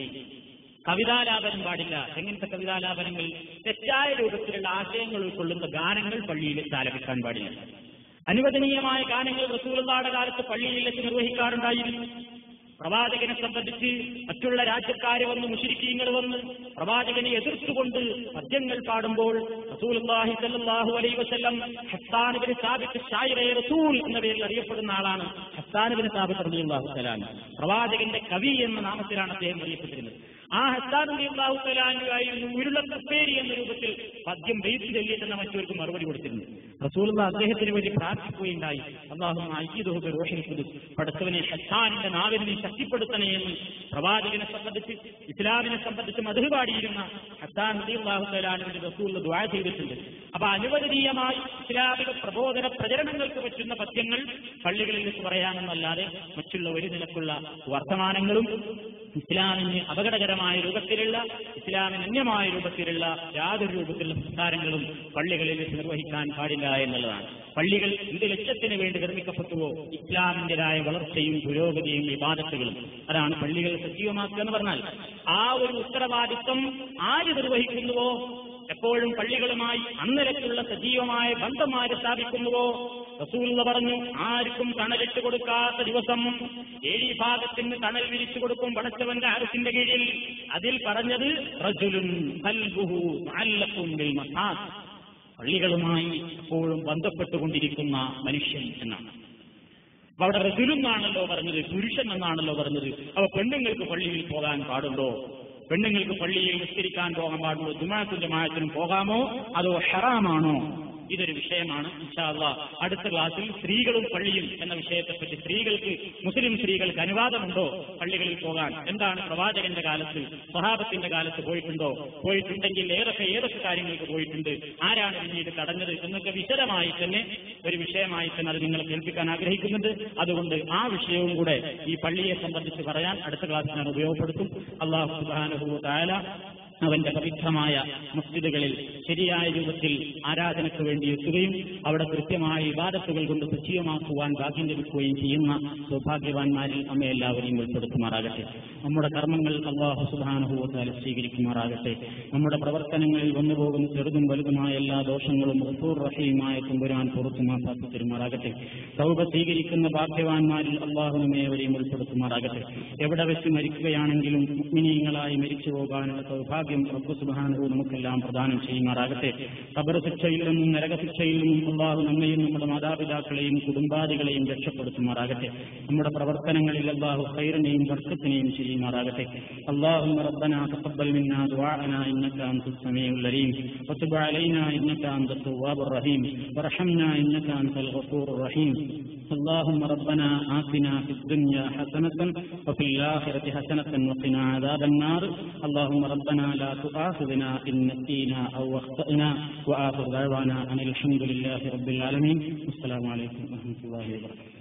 കവിതാലാപനം പാടില്ല എങ്ങനത്തെ കവിതാലാപനങ്ങൾ തെറ്റായ രൂപത്തിലുള്ള ആശയങ്ങൾ ഉൾക്കൊള്ളുന്ന ഗാനങ്ങൾ പള്ളിയിൽ ആലപിക്കാൻ പാടില്ല അനുവദനീയമായ ഗാനങ്ങൾ റസൂലുള്ളാടെ കാലത്ത് പള്ളിയിൽ വെച്ച് നിർവഹിക്കാറുണ്ടായിരുന്നു പ്രവാചകനെ സംബന്ധിച്ച് മറ്റുള്ള രാജ്യക്കാരെ വന്ന് മുഷിരിക്കീങ്ങൾ വന്ന് പ്രവാചകനെ എതിർത്തുകൊണ്ട് പദ്യങ്ങൾ പാടുമ്പോൾ റസൂലുള്ളാഹി സല്ലല്ലാഹു അലൈഹി വസല്ലം ഹസ്സാനുബിന് സാബിത്ത് ഷായിറെ റസൂൽ എന്ന പേരിൽ അറിയപ്പെടുന്ന ആളാണ് ഹസ്സാനുബിന് സാബിത്ത് റളിയല്ലാഹു തആല പ്രവാചകന്റെ കവി എന്ന നാമത്തിലാണ് അദ്ദേഹം അറിയപ്പെട്ടിരുന്നത് ആ ഹസ്സാനുബി അള്ളാഹു തലാനുവായിരുന്നു ഉരുളക്കപ്പേരി എന്ന രൂപത്തിൽ പദ്യം ബെയ്ത്ത് ചൊല്ലിയിട്ടെന്ന മറ്റവർക്ക് മറുപടി കൊടുത്തിരുന്നു റസൂലുള്ള അദ്ദേഹത്തിന് വേണ്ടി പ്രാർത്ഥിക്കുകയുണ്ടായി അള്ളാഹു അയ്യദോഹ് റോഹിൽ കുതുസ് പടച്ചവനെ ഹസ്സാനിന്റെ നാവിനെ നീ ശക്തിപ്പെടുത്തണേ എന്ന് പ്രവാചകനെ സംബന്ധിച്ച് ഇസ്ലാമിനെ സംബന്ധിച്ച് മധു പാടിയിരുന്ന ഹസ്സാൻ നബി അള്ളാഹു തലാനുവിന്റെ റസൂലുള്ള ദ്വാ ചെയ്തിട്ടുണ്ട് അപ്പൊ അനുവദനീയമായി ഇസ്ലാമിക പ്രബോധന പ്രചരണങ്ങൾക്ക് പറ്റുന്ന പദ്യങ്ങൾ പള്ളികളിൽ വെച്ച് പറയാമെന്നല്ലാതെ മറ്റുള്ള ഒരു നിലക്കുള്ള വർത്തമാനങ്ങളും ഇസ്ലാമിന് അപകടകരമായ രൂപത്തിലുള്ള ഇസ്ലാമിന് അന്യമായ രൂപത്തിലുള്ള യാതൊരു രൂപത്തിലുള്ള സംസ്കാരങ്ങളും പള്ളികളിൽ വെച്ച് നിർവഹിക്കാൻ പാടില്ല എന്നുള്ളതാണ് പള്ളികൾ ഇത് ലക്ഷ്യത്തിന് വേണ്ടി നിർമ്മിക്കപ്പെട്ടുവോ ഇസ്ലാമിന്റേതായ വളർച്ചയും പുരോഗതിയും വിവാദത്തുകളും അതാണ് പള്ളികൾ സജീവമാക്കുക എന്ന് പറഞ്ഞാൽ ആ ഒരു ഉത്തരവാദിത്വം ആര് നിർവഹിക്കുന്നുവോ എപ്പോഴും പള്ളികളുമായി അന്നരക്കുള്ള സജീവമായ ബന്ധം ആര് സ്ഥാപിക്കുന്നുവോ റസൂൽ പറഞ്ഞു ആർക്കും തണലിട്ട് കൊടുക്കാത്ത ദിവസം ഏഴി ഭാഗത്തിന് തണൽ വിരിച്ചു കൊടുക്കും പടച്ചവന്റെ ആരത്തിന്റെ കീഴിൽ അതിൽ പറഞ്ഞത് റജുലുൻ ഖൽബുഹു മുഅല്ലഖുൻ ബിൽ മസാജ് പള്ളികളുമായി എപ്പോഴും ബന്ധപ്പെട്ടുകൊണ്ടിരിക്കുന്ന മനുഷ്യൻ എന്നാണ് അപ്പൊ അവിടെ റസുലെന്നാണല്ലോ പറഞ്ഞത് പുരുഷൻ എന്നാണല്ലോ പറഞ്ഞത് അപ്പൊ പെണ്ണുങ്ങൾക്ക് പള്ളിയിൽ പോകാൻ പാടുണ്ടോ പെണ്ണുങ്ങൾക്ക് പള്ളിയിൽ നിസ്കരിക്കാൻ പോകാൻ പാടുണ്ടോ ജുമാഅത്തും ജമാഅത്തിനും പോകാമോ അതോ ഹറാമാണോ ഇതൊരു വിഷയമാണ് ഇൻഷാല്ല അടുത്ത ക്ലാസ്സിൽ സ്ത്രീകളും പള്ളിയും എന്ന വിഷയത്തെപ്പറ്റി സ്ത്രീകൾക്ക് മുസ്ലിം സ്ത്രീകൾക്ക് അനുവാദമുണ്ടോ പള്ളികളിൽ പോകാൻ എന്താണ് പ്രവാചകന്റെ കാലത്ത് സ്വഹാബത്തിന്റെ കാലത്ത് പോയിട്ടുണ്ടോ പോയിട്ടുണ്ടെങ്കിൽ ഏതൊക്കെ ഏതൊക്കെ കാര്യങ്ങൾക്ക് പോയിട്ടുണ്ട് ആരാണ് പിന്നീട് തടഞ്ഞത് എന്നൊക്കെ വിശദമായി തന്നെ ഒരു വിഷയമായി തന്നെ അത് നിങ്ങളെ കേൾപ്പിക്കാൻ ആഗ്രഹിക്കുന്നുണ്ട് അതുകൊണ്ട് ആ വിഷയവും കൂടെ ഈ പള്ളിയെ സംബന്ധിച്ച് പറയാൻ അടുത്ത ക്ലാസ്സിൽ ഞാൻ ഉപയോഗപ്പെടുത്തും അള്ളാഹു സുബാനുഭൂ താല അവന്റെ പവിത്രമായ മസ്ജിദുകളിൽ ശരിയായ രൂപത്തിൽ ആരാധനയ്ക്ക് വേണ്ടി എത്തുകയും അവിടെ കൃത്യമായ വിവാദത്തുകൾ കൊണ്ട് സജീവമാക്കുവാൻ ഭാഗ്യം ലഭിക്കുകയും ചെയ്യുന്ന സൗഭാഗ്യവാന്മാരിൽ നമ്മെ എല്ലാവരെയും ഉൾപ്പെടുത്തുമാറാകട്ടെ നമ്മുടെ കർമ്മങ്ങൾ അള്ളാഹു സുബാനുഭവത്താൽ സ്വീകരിക്കുമാറാകട്ടെ നമ്മുടെ പ്രവർത്തനങ്ങളിൽ വന്നുപോകുന്ന ചെറുതും വലുതുമായ എല്ലാ ദോഷങ്ങളും റസൂർ റഹീമായ തുമ്പുരാൻ പുറത്തുമാക്കി തരുമാറാകട്ടെ സൗഭ സ്വീകരിക്കുന്ന ഭാഗ്യവാന്മാരിൽ അള്ളാഹു നമ്മേവരെയും ഉൾപ്പെടുത്തുമാറാകട്ടെ എവിടെ വെച്ച് മരിക്കുകയാണെങ്കിലും മുഗ്മിനീയങ്ങളായി മരിച്ചു പോകാനുള്ള സൗഭാഗ്യം റബ്ബു സുബാനു നമുക്കെല്ലാം പ്രദാനം ചെയ്യുമാറാകട്ടെ കബർ ശിക്ഷയിൽ നിന്നും നരകശിക്ഷയിൽ നിന്നും അള്ളാഹു നമ്മയും നമ്മുടെ മാതാപിതാക്കളെയും കുടുംബാദികളെയും രക്ഷപ്പെടുത്തുമാറാകട്ടെ നമ്മുടെ പ്രവർത്തനങ്ങളിൽ അള്ളാഹു ഖൈറിനെയും വർക്കത്തിനെയും ചെയ്യുമാറാകട്ടെ اللهم ربنا تقبل منا دعاءنا انك انت السميع العليم وتب علينا انك انت التواب الرحيم وارحمنا انك انت الغفور الرحيم اللهم ربنا آتنا في الدنيا حسنة وفي الآخرة حسنة وقنا عذاب النار اللهم ربنا لا تؤاخذنا إن نسينا أو أخطأنا وآخر دعوانا أن الحمد لله رب العالمين والسلام عليكم ورحمة الله وبركاته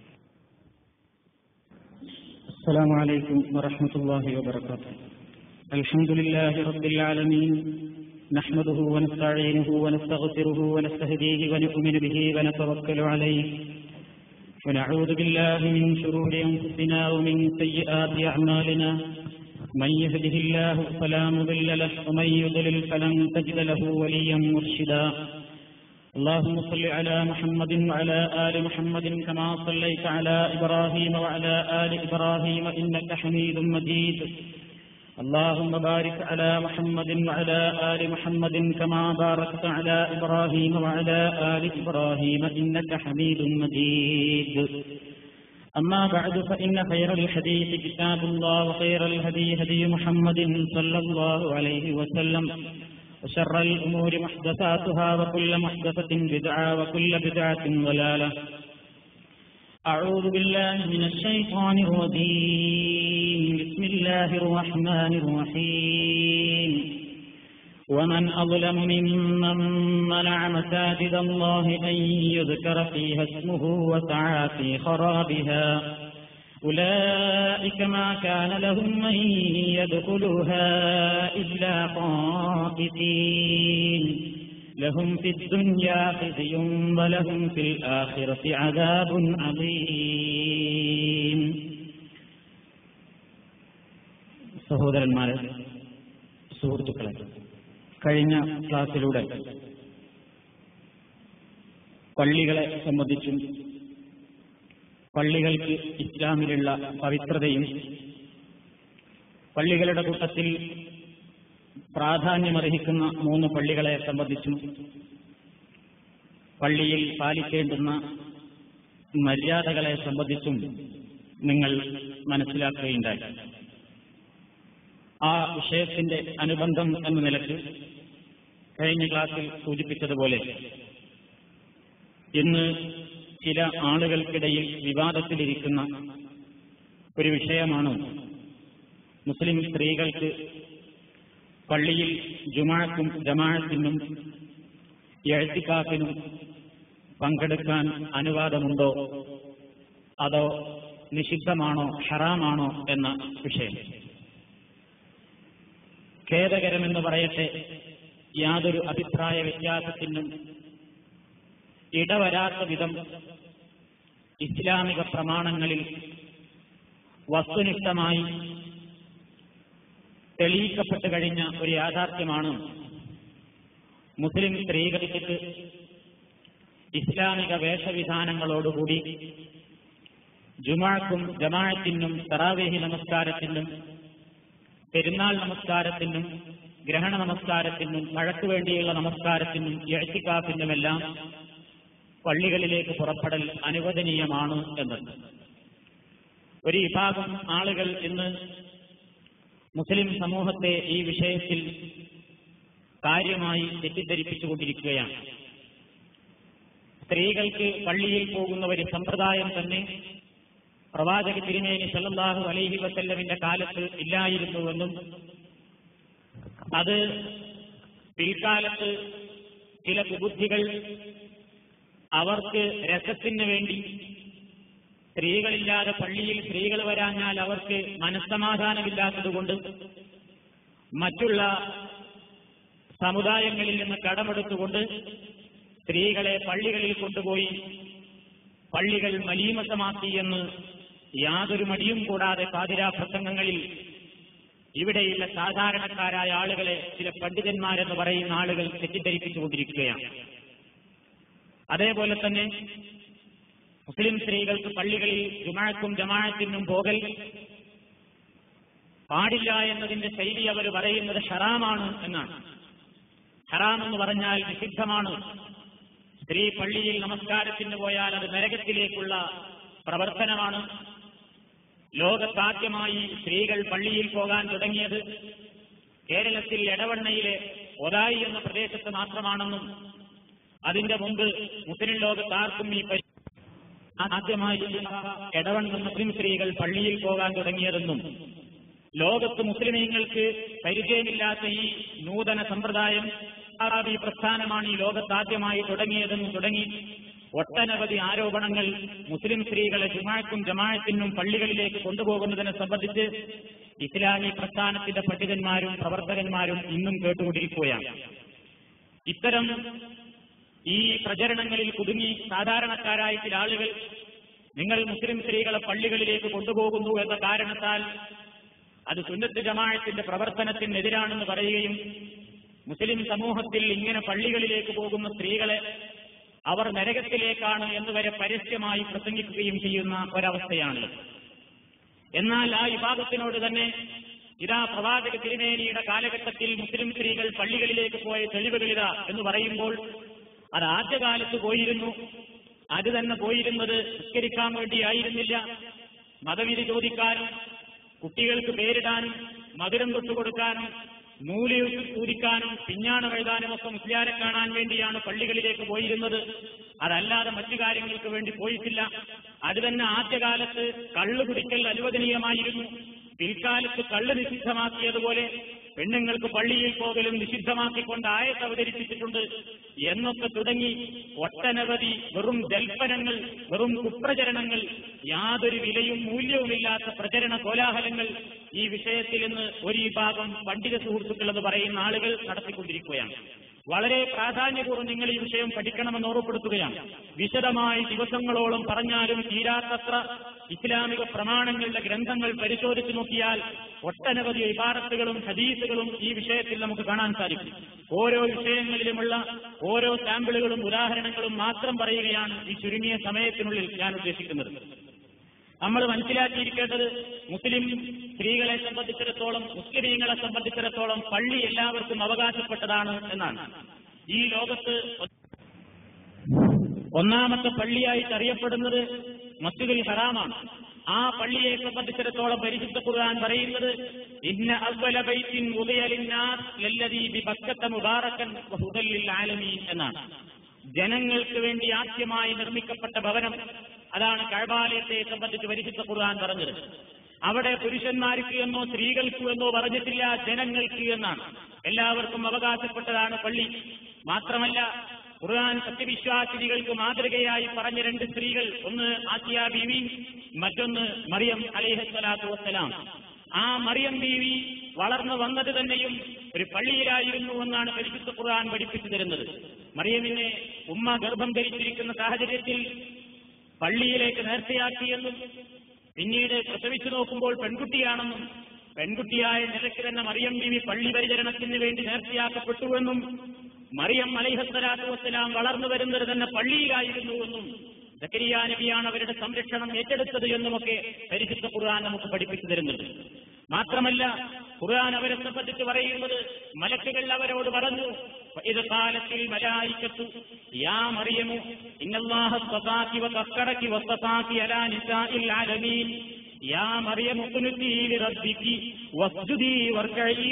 السلام عليكم ورحمة الله وبركاته الحمد لله رب العالمين نحمده ونستعينه ونستغفره ونستهديه ونؤمن به ونتوكل عليه ونعوذ بالله من شرور أنفسنا ومن سيئات أعمالنا من يهده الله فلا مضل له ومن يضلل فلن تجد له وليا مرشدا اللهم صل على محمد وعلى آل محمد كما صليت على إبراهيم وعلى آل إبراهيم إنك حميد مجيد اللهم بارك على محمد وعلى آل محمد كما باركت على إبراهيم وعلى آل إبراهيم إنك حميد مجيد أما بعد فإن خير الحديث كتاب الله وخير الهدي هدي محمد صلى الله عليه وسلم وشر الأمور محدثاتها وكل محدثة بدعة وكل بدعة ضلالة أعوذ بالله من الشيطان الرجيم بسم الله الرحمن الرحيم ومن أظلم ممن منع مساجد الله أن يذكر فيها اسمه وسعى في خرابها أولئك ما كان لهم أن يدخلوها إلا خائفين لهم في الدنيا خزي ولهم في الآخرة عذاب عظيم സഹോദരന്മാരെ സുഹൃത്തുക്കളെ കഴിഞ്ഞ ക്ലാസ്സിലൂടെ പള്ളികളെ സംബന്ധിച്ചും പള്ളികൾക്ക് ഇസ്ലാമിലുള്ള പവിത്രതയും പള്ളികളുടെ കൂട്ടത്തിൽ പ്രാധാന്യമർഹിക്കുന്ന മൂന്ന് പള്ളികളെ സംബന്ധിച്ചും പള്ളിയിൽ പാലിക്കേണ്ടുന്ന മര്യാദകളെ സംബന്ധിച്ചും നിങ്ങൾ മനസ്സിലാക്കുകയുണ്ടായി ആ വിഷയത്തിന്റെ അനുബന്ധം എന്ന നിലക്ക് കഴിഞ്ഞ ക്ലാസ്സിൽ സൂചിപ്പിച്ചതുപോലെ ഇന്ന് ചില ആളുകൾക്കിടയിൽ വിവാദത്തിലിരിക്കുന്ന ഒരു വിഷയമാണ് മുസ്ലിം സ്ത്രീകൾക്ക് പള്ളിയിൽ ജുമാക്കും ജമാഅത്തിനും എഴുത്തിക്കാക്കിനും പങ്കെടുക്കാൻ അനുവാദമുണ്ടോ അതോ നിഷിദ്ധമാണോ ഹറാമാണോ എന്ന വിഷയം ഖേദകരമെന്ന് പറയട്ടെ യാതൊരു അഭിപ്രായ വ്യത്യാസത്തിനും ഇടവരാത്ത വിധം ഇസ്ലാമിക പ്രമാണങ്ങളിൽ വസ്തുനിഷ്ഠമായി തെളിയിക്കപ്പെട്ടു കഴിഞ്ഞ ഒരു യാഥാർത്ഥ്യമാണ് മുസ്ലിം സ്ത്രീകൾക്ക് ഇസ്ലാമിക വേഷവിധാനങ്ങളോടുകൂടി ജുമാക്കും ജമാഅത്തിനും തറാവേഹി നമസ്കാരത്തിനും പെരുന്നാൾ നമസ്കാരത്തിനും ഗ്രഹണ നമസ്കാരത്തിനും മഴയ്ക്ക് വേണ്ടിയുള്ള നമസ്കാരത്തിനും എഴുത്തിക്കാപ്പിനുമെല്ലാം പള്ളികളിലേക്ക് പുറപ്പെടൽ അനുവദനീയമാണ് എന്നത് ഒരു വിഭാഗം ആളുകൾ ഇന്ന് മുസ്ലിം സമൂഹത്തെ ഈ വിഷയത്തിൽ കാര്യമായി തെറ്റിദ്ധരിപ്പിച്ചുകൊണ്ടിരിക്കുകയാണ് സ്ത്രീകൾക്ക് പള്ളിയിൽ പോകുന്ന ഒരു സമ്പ്രദായം തന്നെ പ്രവാചക തിരുമേനി സല്ലല്ലാഹു അലൈഹി വസല്ലമിന്റെ കാലത്ത് ഇല്ലായിരുന്നുവെന്നും അത് പിൽക്കാലത്ത് ചില കുബുദ്ധികൾ അവർക്ക് രസത്തിന് വേണ്ടി സ്ത്രീകളില്ലാതെ പള്ളിയിൽ സ്ത്രീകൾ വരാഞ്ഞാൽ അവർക്ക് മനസ്സമാധാനമില്ലാത്തതുകൊണ്ട് മറ്റുള്ള സമുദായങ്ങളിൽ നിന്ന് കടമെടുത്തുകൊണ്ട് സ്ത്രീകളെ പള്ളികളിൽ കൊണ്ടുപോയി പള്ളികൾ മലീമസമാക്കി എന്ന് യാതൊരു മടിയും കൂടാതെ പാതിരാ പ്രസംഗങ്ങളിൽ ഇവിടെയുള്ള സാധാരണക്കാരായ ആളുകളെ ചില പണ്ഡിതന്മാരെന്ന് പറയുന്ന ആളുകൾ തെറ്റിദ്ധരിപ്പിച്ചുകൊണ്ടിരിക്കുകയാണ് അതേപോലെ തന്നെ മുസ്ലിം സ്ത്രീകൾക്ക് പള്ളികളിൽ ജുമാഴക്കും ജമാഴത്തിനും പോകൽ പാടില്ല എന്നതിന്റെ ശൈലി അവർ പറയുന്നത് ഹറാമാണ് എന്നാണ് ഹറാം എന്ന് പറഞ്ഞാൽ നിഷിദ്ധമാണ് സ്ത്രീ പള്ളിയിൽ നമസ്കാരത്തിന് പോയാൽ അത് നരകത്തിലേക്കുള്ള പ്രവർത്തനമാണ് ലോകത്താദ്യമായി സ്ത്രീകൾ പള്ളിയിൽ പോകാൻ തുടങ്ങിയത് കേരളത്തിൽ എടവണ്ണയിലെ ഒതായി എന്ന പ്രദേശത്ത് മാത്രമാണെന്നും അതിന്റെ മുമ്പ് മുസ്ലിം ലോകത്താർക്കും ഈ പരി- ആദ്യമായി എടവണ്ണ മുസ്ലിം സ്ത്രീകൾ പള്ളിയിൽ പോകാൻ തുടങ്ങിയതെന്നും ലോകത്ത് മുസ്ലിമീങ്ങൾക്ക് പരിചയമില്ലാത്ത ഈ നൂതന സമ്പ്രദായം അറാബി പ്രസ്ഥാനമാണ് ഈ ലോകത്താദ്യമായി തുടങ്ങിയതെന്നും തുടങ്ങി ഒട്ടനവധി ആരോപണങ്ങൾ മുസ്ലിം സ്ത്രീകളെ ജുമാഴക്കും ജമാഴത്തിനും പള്ളികളിലേക്ക് കൊണ്ടുപോകുന്നതിനെ സംബന്ധിച്ച് ഇസ്ലാമി പ്രസ്ഥാനത്തിന്റെ പണ്ഡിതന്മാരും പ്രവർത്തകന്മാരും ഇന്നും കേട്ടുകൊണ്ടിരിക്കുകയാണ് ഇത്തരം ഈ പ്രചരണങ്ങളിൽ കുടുങ്ങി സാധാരണക്കാരായ ചില ആളുകൾ നിങ്ങൾ മുസ്ലിം സ്ത്രീകളെ പള്ളികളിലേക്ക് കൊണ്ടുപോകുന്നു എന്ന കാരണത്താൽ അത് സുന്നത്ത് ജമാഅത്തിന്റെ പ്രവർത്തനത്തിനെതിരാണെന്ന് പറയുകയും മുസ്ലിം സമൂഹത്തിൽ ഇങ്ങനെ പള്ളികളിലേക്ക് പോകുന്ന സ്ത്രീകളെ അവർ നരകത്തിലേക്കാണ് എന്നുവരെ പരസ്യമായി പ്രസംഗിക്കുകയും ചെയ്യുന്ന ഒരവസ്ഥയാണ് എന്നാൽ ആ വിഭാഗത്തിനോട് തന്നെ ഇതാ പ്രവാചക തിരുമേനിയുടെ കാലഘട്ടത്തിൽ മുസ്ലിം സ്ത്രീകൾ പള്ളികളിലേക്ക് പോയ തെളിവുകളിതാ എന്ന് പറയുമ്പോൾ അത് ആദ്യകാലത്ത് പോയിരുന്നു അത് തന്നെ പോയിരുന്നത് നിസ്കരിക്കാൻ വേണ്ടിയായിരുന്നില്ല മതവിധി ചോദിക്കാനും കുട്ടികൾക്ക് പേരിടാനും മധുരം തൊട്ടുകൊടുക്കാനും നൂല് ഊരിക്കാനും പിഞ്ഞാണം എഴുതാനും ഒക്കെ മുസ്ലിയാരെ കാണാൻ വേണ്ടിയാണ് പള്ളികളിലേക്ക് പോയിരുന്നത് അതല്ലാതെ മറ്റു കാര്യങ്ങൾക്ക് വേണ്ടി പോയിട്ടില്ല അത് തന്നെ ആദ്യകാലത്ത് കള്ളു കുടിക്കൽ അനുവദനീയമായിരുന്നു പിൽക്കാലത്ത് കള്ള് നിഷിദ്ധമാക്കിയതുപോലെ പെണ്ണുങ്ങൾക്ക് പള്ളിയിൽ പോകലും നിഷിദ്ധമാക്കിക്കൊണ്ട് ആയത്ത് അവതരിപ്പിച്ചിട്ടുണ്ട് എന്നൊക്കെ തുടങ്ങി ഒട്ടനവധി വെറും ജൽപ്പനങ്ങൾ വെറും കുപ്രചരണങ്ങൾ യാതൊരു വിലയും മൂല്യവുമില്ലാത്ത പ്രചരണ കോലാഹലങ്ങൾ ഈ വിഷയത്തിൽ ഇന്ന് ഒരു വിഭാഗം പണ്ഡിത സുഹൃത്തുക്കൾ എന്ന് പറയുന്ന ആളുകൾ നടത്തിക്കൊണ്ടിരിക്കുകയാണ് വളരെ പ്രാധാന്യപൂർവ്വം നിങ്ങൾ ഈ വിഷയം പഠിക്കണമെന്ന് ഓർമ്മപ്പെടുത്തുകയാണ് വിശദമായി ദിവസങ്ങളോളം പറഞ്ഞാലും തീരാത്തത്ര ഇസ്ലാമിക പ്രമാണങ്ങളുടെ ഗ്രന്ഥങ്ങൾ പരിശോധിച്ചു നോക്കിയാൽ ഒട്ടനവധി ഇബാറത്തുകളും ഹദീസുകളും ഈ വിഷയത്തിൽ നമുക്ക് കാണാൻ സാധിക്കും ഓരോ വിഷയങ്ങളിലുമുള്ള ഓരോ സാമ്പിളുകളും ഉദാഹരണങ്ങളും മാത്രം പറയുകയാണ് ഈ ചുരുങ്ങിയ സമയത്തിനുള്ളിൽ ഞാൻ ഉദ്ദേശിക്കുന്നത് നമ്മൾ മനസ്സിലാക്കിയിരിക്കേണ്ടത് മുസ്ലിം സ്ത്രീകളെ സംബന്ധിച്ചിടത്തോളം മുസ്ലിമീങ്ങളെ സംബന്ധിച്ചിടത്തോളം പള്ളി എല്ലാവർക്കും അവകാശപ്പെട്ടതാണ് എന്നാണ് ഈ ലോകത്ത് ഒന്നാമത്തെ പള്ളിയായിട്ട് അറിയപ്പെടുന്നത് മസ്ജിദുൽ ഹറാമാണ് ആ പള്ളിയെ സംബന്ധിച്ചിടത്തോളം പരിശുദ്ധ ഖുർആൻ പറയുന്നത് ഇന്ന അവല ബൈത്തിൻ ഉദയലിന്നാസ് ലല്ലദീ ബിബക്കത്ത മുബാറക്കൻ വഹുദൽ ലിൽ ആലമീൻ എന്നാണ് ജനങ്ങൾക്ക് വേണ്ടി ആദ്യമായി നിർമ്മിക്കപ്പെട്ട ഭവനം അതാണ് കഴബാലയത്തെ സംബന്ധിച്ച് പരിശുദ്ധ ഖുർആൻ പറഞ്ഞത് അവിടെ പുരുഷന്മാർക്ക് എന്നോ സ്ത്രീകൾക്ക് എന്നോ പറഞ്ഞിട്ടില്ല ജനങ്ങൾക്ക് എന്നാണ് എല്ലാവർക്കും അവകാശപ്പെട്ടതാണ് പള്ളി മാത്രമല്ല ഖുർആൻ സത്യവിശ്വാസിനികൾക്ക് മാതൃകയായി പറഞ്ഞ രണ്ട് സ്ത്രീകൾ ഒന്ന് ആസിയ ബീവി മറ്റൊന്ന് മറിയം അലിഹസ്വലാത്തു വസ്സലാം ആ മറിയം ബീവി വളർന്നു വന്നത് തന്നെയും ഒരു പള്ളിയിലായിരുന്നു എന്നാണ് പരിശുദ്ധ ഖുർആൻ പഠിപ്പിച്ചു തരുന്നത് മറിയമിനെ ഉമ്മ ഗർഭം ധരിച്ചിരിക്കുന്ന സാഹചര്യത്തിൽ പള്ളിയിലേക്ക് നേർച്ചയാക്കിയെന്നും പിന്നീട് പ്രസവിച്ചു നോക്കുമ്പോൾ പെൺകുട്ടിയാണെന്നും പെൺകുട്ടിയായ നിലയ്ക്ക് തന്നെ മറിയം ബീവി പള്ളി പരിചരണത്തിന് വേണ്ടി നേർച്ചയാക്കപ്പെട്ടുവെന്നും മറിയം അലൈഹസ്വലാത്തു വസ്സലാം വളർന്നു വരുന്നത് തന്നെ പള്ളിയിലായിരുന്നുവെന്നും സക്കരിയ നബിയാണ് അവരുടെ സംരക്ഷണം ഏറ്റെടുത്തത് എന്നുമൊക്കെ പരിശുദ്ധ ഖുർആൻ നമുക്ക് പഠിപ്പിച്ചു തരുന്നുണ്ട് മാത്രമല്ല ഖുർആൻ അവരെ സംബന്ധിച്ച് പറയുന്നത് മലക്കുകൾ അവരോട് പറഞ്ഞു ഇത് കാലത്തിൽ മലായിക്കത്തു യാ മറിയമു ഇന്നല്ലാഹ സ്വതാക്കി വക്കടക്കി വസ്തതാക്കി അലാ നിസാഇൽ ആലമീൻ യാ മറിയമു ഖുനുതി ലിറബ്ബികി വസ്ജുദി വർക്കഈ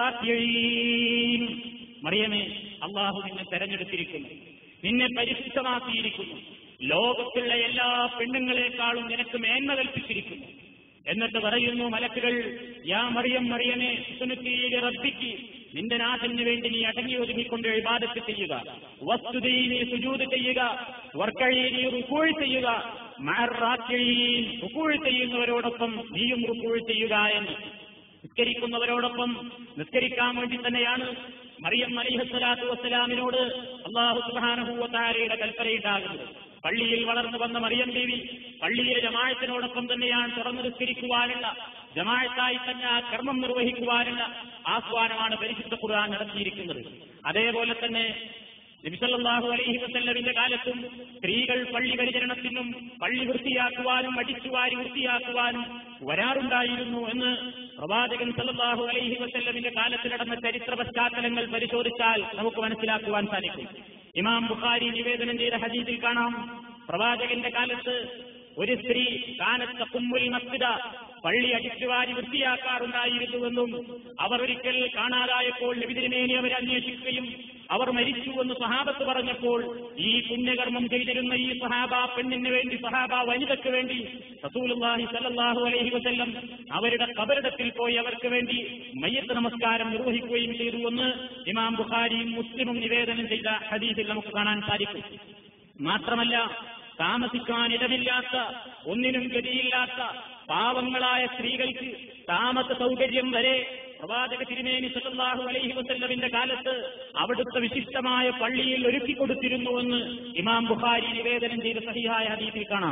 മറാക്കിയീൻ മറിയമേ അള്ളാഹു നിന്നെ തെരഞ്ഞെടുത്തിരിക്കുന്നു നിന്നെ പരിശുദ്ധമാക്കിയിരിക്കുന്നു ലോകത്തുള്ള എല്ലാ പെണ്ണുങ്ങളെക്കാളും നിനക്ക് മേന്മ കൽപ്പിച്ചിരിക്കുന്നു എന്നിട്ട് പറയുന്നു മലക്കുകൾ യാ മറിയം മറിയമേ സുനുക്കീല് റബ്ബിക്ക് നിന്റെ നാഥന് വേണ്ടി നീ അടങ്ങി ഒതുങ്ങിക്കൊണ്ട് ഇബാദത്ത് ചെയ്യുക വസ്തുതീ നീ സുജൂത് ചെയ്യുക വർക്കഴി നീ റുക്കൂഴ് ചെയ്യുക മാറാക്കഴീൻ റുക്കൂഴ് ചെയ്യുന്നവരോടൊപ്പം നീയും റുക്കൂഴ് ചെയ്യുക എന്ന് നിസ്കരിക്കുന്നവരോടൊപ്പം നിസ്കരിക്കാൻ വേണ്ടി തന്നെയാണ് മറിയം അലിഹസ്വലാത്തു വസ്സലാമിനോട് അള്ളാഹു സുബാനഹൂവത്താരയുടെ കൽപ്പനയുണ്ടാകുന്നത് പള്ളിയിൽ വളർന്നു വന്ന മറിയം ദേവി പള്ളിയിലെ ജമായത്തിനോടൊപ്പം തന്നെയാണ് തുറന്നു നിസ്കരിക്കുവാനുള്ള ജമായത്തായി തന്നെ ആ കർമ്മം നിർവഹിക്കുവാനുള്ള ആഹ്വാനമാണ് പരിശുദ്ധ ഖുർആൻ നടത്തിയിരിക്കുന്നത് അതേപോലെ തന്നെ നബിസല്ലാഹു അലൈഹി വസല്ലമിന്റെ കാലത്തും സ്ത്രീകൾ പള്ളി പരിചരണത്തിനും പള്ളി വൃത്തിയാക്കുവാനും അടിച്ചുവാരി വൃത്തിയാക്കുവാനും വരാറുണ്ടായിരുന്നു എന്ന് പ്രവാചകൻ സല്ലല്ലാഹു അലൈഹി വസല്ലമിന്റെ കാലത്ത് നടന്ന ചരിത്ര പശ്ചാത്തലങ്ങൾ പരിശോധിച്ചാൽ നമുക്ക് മനസ്സിലാക്കുവാൻ സാധിക്കും ഇമാം ബുഖാരി നിവേദനം ചെയ്ത ഹദീസിൽ കാണാം പ്രവാചകന്റെ കാലത്ത് ഒരു സ്ത്രീ കാനത്ത കുമ്മുൽ മസ്ജിദ പള്ളി അടിച്ചുവാരി വൃത്തിയാക്കാറുണ്ടായിരുന്നുവെന്നും അവർ ഒരിക്കൽ കാണാതായപ്പോൾ ലഭിതിരുമേനി അവരെ അന്വേഷിക്കുകയും അവർ മരിച്ചുവെന്ന് സഹാബത്ത് പറഞ്ഞപ്പോൾ ഈ പുണ്യകർമ്മം ചെയ്തിരുന്ന ഈ സഹാബ പെണ്ണിന് വേണ്ടി സഹാബ വനിതയ്ക്ക് വേണ്ടി റസൂലുള്ളാഹി സല്ലല്ലാഹു അലൈഹി വസല്ലം അവരുടെ കബറിടത്തിൽ പോയി അവർക്ക് വേണ്ടി മയ്യത്ത് നമസ്കാരം നിർവഹിക്കുകയും ചെയ്തുവെന്ന് ഇമാം ബുഖാരിയും മുസ്ലിമും നിവേദനം ചെയ്ത ഹദീസിൽ നമുക്ക് കാണാൻ സാധിക്കും മാത്രമല്ല താമസിക്കാൻ ഇടമില്ലാത്ത ഒന്നിനും ഗതിയില്ലാത്ത പാവങ്ങളായ സ്ത്രീകൾക്ക് താമസ സൗകര്യം വരെ പ്രവാചക തിരുമേനി സല്ലല്ലാഹു അലൈഹി വസല്ലമിന്റെ കാലത്ത് അവിടുത്തെ വിശിഷ്ടമായ പള്ളിയിൽ ഒരുക്കി കൊടുത്തിരുന്നുവെന്ന് ഇമാം ബുഖാരി നിവേദനം ചെയ്ത സഹിഹായ ഹദീസിൽ കാണാം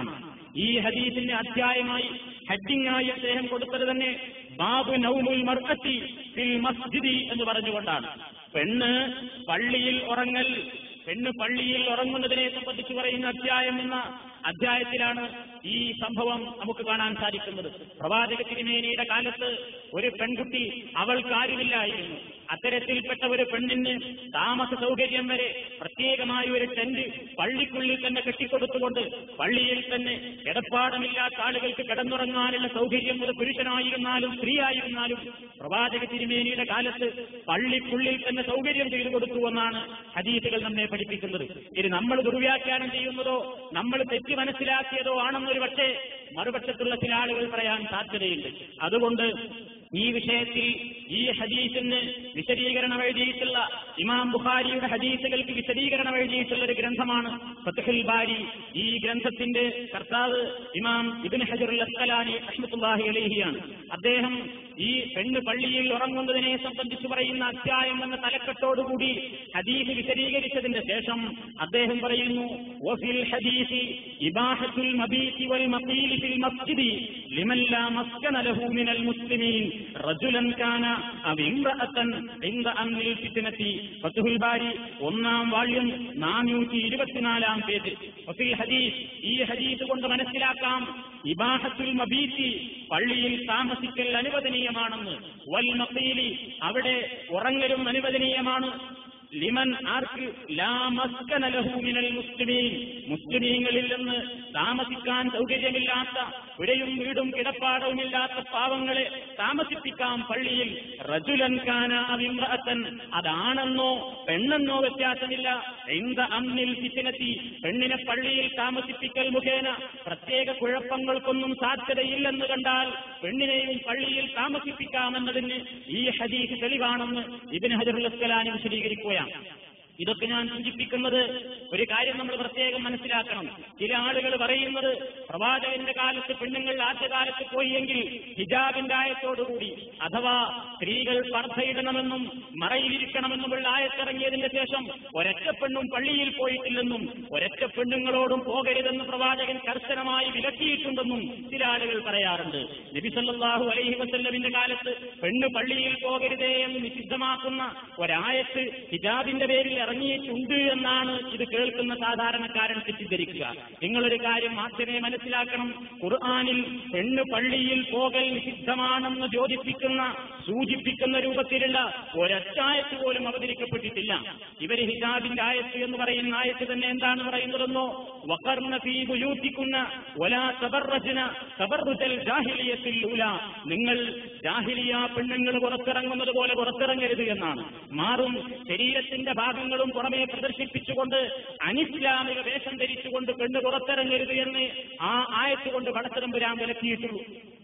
ഈ ഹദീസിന്റെ അധ്യായമായി ഹെഡിങ്ങായി അദ്ദേഹം കൊടുത്തത് തന്നെ ബാബു നൗമുൽ മർഅത്തി ഫിൽ മസ്ജിദി എന്ന് പറഞ്ഞുകൊണ്ടാണ് പെണ്ണ് പള്ളിയിൽ ഉറങ്ങൽ പെണ്ണ് പള്ളിയിൽ ഉറങ്ങുന്നതിനെ സംബന്ധിച്ച് പറയുന്ന അധ്യായം എന്ന അധ്യായത്തിലാണ് ഈ സംഭവം നമുക്ക് കാണാൻ സാധിക്കുന്നത് പ്രവാചക തിരുമേനിയുടെ കാലത്ത് ഒരു പെൺകുട്ടി അവൾക്ക് ആരുമില്ലായിരുന്നു അത്തരത്തിൽപ്പെട്ട ഒരു പെണ്ണിന് താമസ സൗകര്യം വരെ പ്രത്യേകമായ ഒരു ടെന്റ് പള്ളിക്കുള്ളിൽ തന്നെ കെട്ടിക്കൊടുത്തുകൊണ്ട് പള്ളിയിൽ തന്നെ കിടപ്പാടമില്ലാത്ത ആളുകൾക്ക് കിടന്നുറങ്ങാനുള്ള സൗകര്യം ഒരു പുരുഷനായിരുന്നാലും സ്ത്രീയായിരുന്നാലും പ്രവാചക തിരുമേനിയുടെ കാലത്ത് പള്ളിക്കുള്ളിൽ തന്നെ സൗകര്യം ചെയ്തു കൊടുത്തുവെന്നാണ് ഹദീസുകൾ നമ്മെ പഠിപ്പിക്കുന്നത് ഇനി നമ്മൾ ദുർവ്യാഖ്യാനം ചെയ്യുന്നതോ നമ്മൾ തെറ്റി മനസ്സിലാക്കിയതോ ആണെന്നൊരു പക്ഷേ മറുപക്ഷത്തുള്ള ചില ആളുകൾ പറയാൻ സാധ്യതയുണ്ട് അതുകൊണ്ട് ഈ വിഷയത്തിൽ ഈ ഹദീസിന് വിശദീകരണം എഴുതിയിട്ടുള്ള ഇമാം ബുഖാരിയുടെ ഹദീസുകൾക്ക് വിശദീകരണം എഴുതിയിട്ടുള്ള ഒരു ഗ്രന്ഥമാണ് ഫത്തുഹുൽ ബാരി ഈ ഗ്രന്ഥത്തിന്റെ കർത്താവ് ഇമാം ഇബിൻ ഹജറുൽ അസ്കലാനി അഹമ്മത്തുല്ലാഹി അലഹിയാണ് അദ്ദേഹം ഈ പെണ്ണ് പള്ളിയിൽ ഉറങ്ങുന്നതിനെ സംബന്ധിച്ച് പറയുന്ന അധ്യായം എന്ന തലക്കെട്ടോടുകൂടി ഹദീസ് വിശദീകരിച്ചതിന്റെ ശേഷം അദ്ദേഹം പറയുന്നു വഫിൽ ഹദീസി ഇബാഹത്തുൽ മബീതി വൽ മഖീലി ഫിൽ മസ്ജിദി ലിമൻ ലാ മസ്കന ലഹു മിനൽ മുസ്ലിമീൻ റജുലൻ കാന അവ ഇംറഅതൻ ഇൻദ അംനിൽ ഫിത്നതി ഫത്ഹുൽ ബാരി ഒന്നാം വാള്യം നാനൂറ്റി ഇരുപത്തിനാലാം പേജ് വഫിൽ ഹദീസ് ഈ ഹദീസ് കൊണ്ട് മനസ്സിലാക്കാം ഇബാഹത്തുൽ മബീത്തി പള്ളിയിൽ താമസിക്കൽ അനുവദനീയമാണെന്ന് വൽ മഖീലി അവിടെ ഉറങ്ങലും അനുവദനീയമാണ് ലിമൻ ആർക്ക് ലാ മസ്കന ലഹു മിനൽ മുസ്ലിമീൻ മുസ്ലിമീങ്ങളിൽ നിന്ന് താമസിക്കാൻ സൗകര്യമില്ലാത്ത പുരയും വീടും കിടപ്പാടവുമില്ലാത്ത പാവങ്ങളെ താമസിപ്പിക്കാം പള്ളിയിൽ റജുലൻ കാന അവിമ്രഅത്തൻ അതാണെന്നോ പെണ്ണെന്നോ വ്യത്യാസമില്ല എന്ത അമ്നിൽ ഫിത്തിനെത്തി പെണ്ണിനെ പള്ളിയിൽ താമസിപ്പിക്കൽ മുഖേന പ്രത്യേക കുഴപ്പങ്ങൾക്കൊന്നും സാധ്യതയില്ലെന്ന് കണ്ടാൽ പെണ്ണിനെയും പള്ളിയിൽ താമസിപ്പിക്കാമെന്നതിന് ഈ ഹദീസ് തെളിവാണെന്ന് ഇതിന് ഹജറുൽ അസ്കലാനി വിശദീകരിക്കുകയാണ് ഇതൊക്കെ ഞാൻ സൂചിപ്പിക്കുന്നത് ഒരു കാര്യം നമ്മൾ പ്രത്യേകം മനസ്സിലാക്കണം ചില ആളുകൾ പറയുന്നത് പ്രവാചകന്റെ കാലത്ത് പെണ്ണുങ്ങൾ ആദ്യകാലത്ത് പോയെങ്കിൽ ഹിജാബിന്റെ ആയത്തോടുകൂടി അഥവാ സ്ത്രീകൾ പർദ്ധയിടണമെന്നും മറയിലിരിക്കണമെന്നുമുള്ള ആയത്തിറങ്ങിയതിന്റെ ശേഷം ഒരൊറ്റ പെണ്ണും പള്ളിയിൽ പോയിട്ടില്ലെന്നും ഒരൊറ്റ പെണ്ണുങ്ങളോടും പോകരുതെന്ന് പ്രവാചകൻ കർശനമായി വിലക്കിയിട്ടുണ്ടെന്നും ചില ആളുകൾ പറയാറുണ്ട് നബിസല്ലാഹു അലൈഹി വസല്ലമിന്റെ കാലത്ത് പെണ്ണ് പള്ളിയിൽ പോകരുതേ എന്ന് നിഷിദ്ധമാക്കുന്ന ഒരായത്ത് ഹിജാബിന്റെ പേരിൽ ഇറങ്ങിയിട്ടുണ്ട് എന്നാണ് ഇത് കേൾക്കുന്ന സാധാരണക്കാരൻ തെറ്റിദ്ധരിക്കുക നിങ്ങളൊരു കാര്യം ആദ്യമേ മനസ്സിലാക്കണം ഖുർആാനിൽ പെണ്ണ് പള്ളിയിൽ പോകൽ നിഷിദ്ധമാണെന്ന് യോജിപ്പിക്കുന്ന സൂചിപ്പിക്കുന്ന രൂപത്തിലുള്ള ഒരൊറ്റായത്ത് പോലും അവതരിക്കപ്പെട്ടിട്ടില്ല ഇവര് ഹിജാബിന്റെ ആയത്ത് എന്ന് പറയുന്ന ആയത്ത് തന്നെ എന്താണ് പറയുന്നതെന്നോ വകർണ ഫീ ബുയൂത്തിക്കുന്ന ഒലാ തബർറജന തബർറുജൽ ജാഹിലിയത്തിൽ ഊല നിങ്ങൾ ജാഹിലിയ പെണ്ണുങ്ങൾ പുറത്തിറങ്ങുന്നത് പോലെ പുറത്തിറങ്ങരുത് എന്നാണ് മാറും ശരീരത്തിന്റെ ഭാഗങ്ങളും പുറമേ പ്രദർശിപ്പിച്ചുകൊണ്ട് അനിസ്ലാമിക വേഷം ധരിച്ചുകൊണ്ട് പെണ്ണ് പുറത്തിറങ്ങരുത് എന്ന് ആ ആയത്ത് കൊണ്ട് പടത്തരമ്പുരാൻ വിലക്കിയിട്ടുള്ളൂ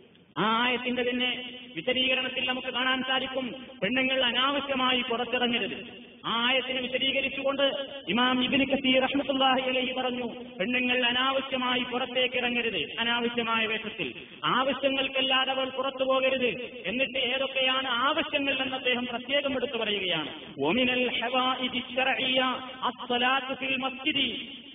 ആ ആയത്തിന്റെ തന്നെ വിശദീകരണത്തിൽ നമുക്ക് കാണാൻ സാധിക്കും പെണ്ണുങ്ങൾ അനാവശ്യമായി പുറത്തിറങ്ങരുത് ആ ആയത്തിനെ വിശദീകരിച്ചുകൊണ്ട് ഇമാം ഇബിന് കസീർ റഹ്മത്തുല്ലാഹി അലൈഹി പറഞ്ഞു പെണ്ണുങ്ങൾ അനാവശ്യമായി പുറത്തേക്ക് ഇറങ്ങരുത് അനാവശ്യമായ വേഷത്തിൽ ആവശ്യങ്ങൾക്കല്ലാതെ അവൾ പുറത്തു പോകരുത് എന്നിട്ട് ഏതൊക്കെയാണ് ആവശ്യങ്ങൾ എന്ന് അദ്ദേഹം പ്രത്യേകം എടുത്തു പറയുകയാണ് ഒമിനൽ ഹവാഇദി ശർഇയ്യ അസ്സലാത്തു ഫിൽ മസ്ജിദി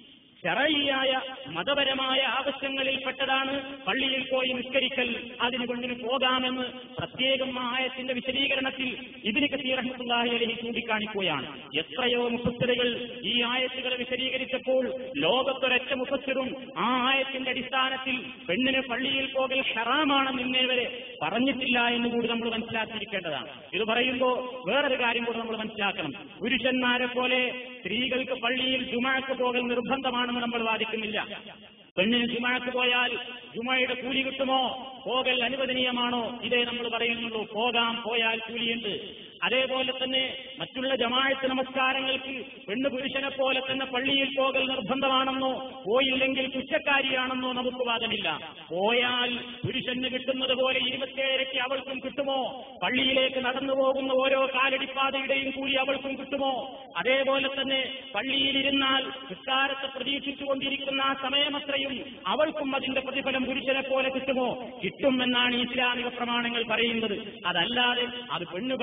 ശറയിയായ മതപരമായ ആവശ്യങ്ങളിൽപ്പെട്ടതാണ് പള്ളിയിൽ പോയി നിസ്കരിക്കൽ അതിന് കൊണ്ടിന് പോകാമെന്ന് പ്രത്യേകം ആ ആയത്തിന്റെ വിശദീകരണത്തിൽ ഇതിന് കസീർ റഹ്മത്തുള്ളാഹി അലഹി ചൂണ്ടിക്കാണിക്കുകയാണ് എത്രയോ മുഫസ്സിറുകൾ ഈ ആയത്തുകളെ വിശദീകരിച്ചപ്പോൾ ലോകത്തൊരൊറ്റ മുഫസ്സിറും ആ ആയത്തിന്റെ അടിസ്ഥാനത്തിൽ പെണ്ണിന് പള്ളിയിൽ പോകൽ ഹറാമാണെന്ന് ഇന്നേ വരെ പറഞ്ഞിട്ടില്ല എന്ന് കൂടി നമ്മൾ മനസ്സിലാക്കിയിരിക്കേണ്ടതാണ് ഇത് പറയുമ്പോൾ വേറൊരു കാര്യം കൂടി നമ്മൾ മനസ്സിലാക്കണം പുരുഷന്മാരെ പോലെ സ്ത്രീകൾക്ക് പള്ളിയിൽ ജുമാക്ക് പോകൽ നിർബന്ധമാണെന്ന് നമ്മൾ വാദിക്കുന്നില്ല പെണ്ണിന് ജുമാക്ക് പോയാൽ ജുമയുടെ കൂലി കിട്ടുമോ പോകൽ അനുവദനീയമാണോ ഇതേ നമ്മൾ പറയുന്നുള്ളൂ പോകാം പോയാൽ കൂലിയുണ്ട് അതേപോലെ തന്നെ മറ്റുള്ള ജമാഴത്ത് നമസ്കാരങ്ങൾക്ക് പെണ്ണ് പുരുഷനെ പോലെ തന്നെ പള്ളിയിൽ പോകൽ നിർബന്ധമാണെന്നോ പോയില്ലെങ്കിൽ കുറ്റക്കാരിയാണെന്നോ നമുക്ക് വാദമില്ല പോയാൽ പുരുഷന് കിട്ടുന്നത് പോലെ ഇരുപത്തിയേഴരയ്ക്ക് അവൾക്കും കിട്ടുമോ പള്ളിയിലേക്ക് നടന്നു പോകുന്ന ഓരോ കാലടിപ്പാതയുടെയും കൂലി അവൾക്കും കിട്ടുമോ അതേപോലെ തന്നെ പള്ളിയിലിരുന്നാൽ നിസ്കാരത്തെ പ്രതീക്ഷിച്ചുകൊണ്ടിരിക്കുന്ന ആ സമയമത്രയും അവൾക്കും അതിന്റെ പ്രതിഫലം പുരുഷനെ പോലെ കിട്ടുമോ കിട്ടും എന്നാണ് ഇസ്ലാമിക പ്രമാണങ്ങൾ പറയുന്നത് അതല്ലാതെ അത് പെണ്ണ് പള്ളിയിൽ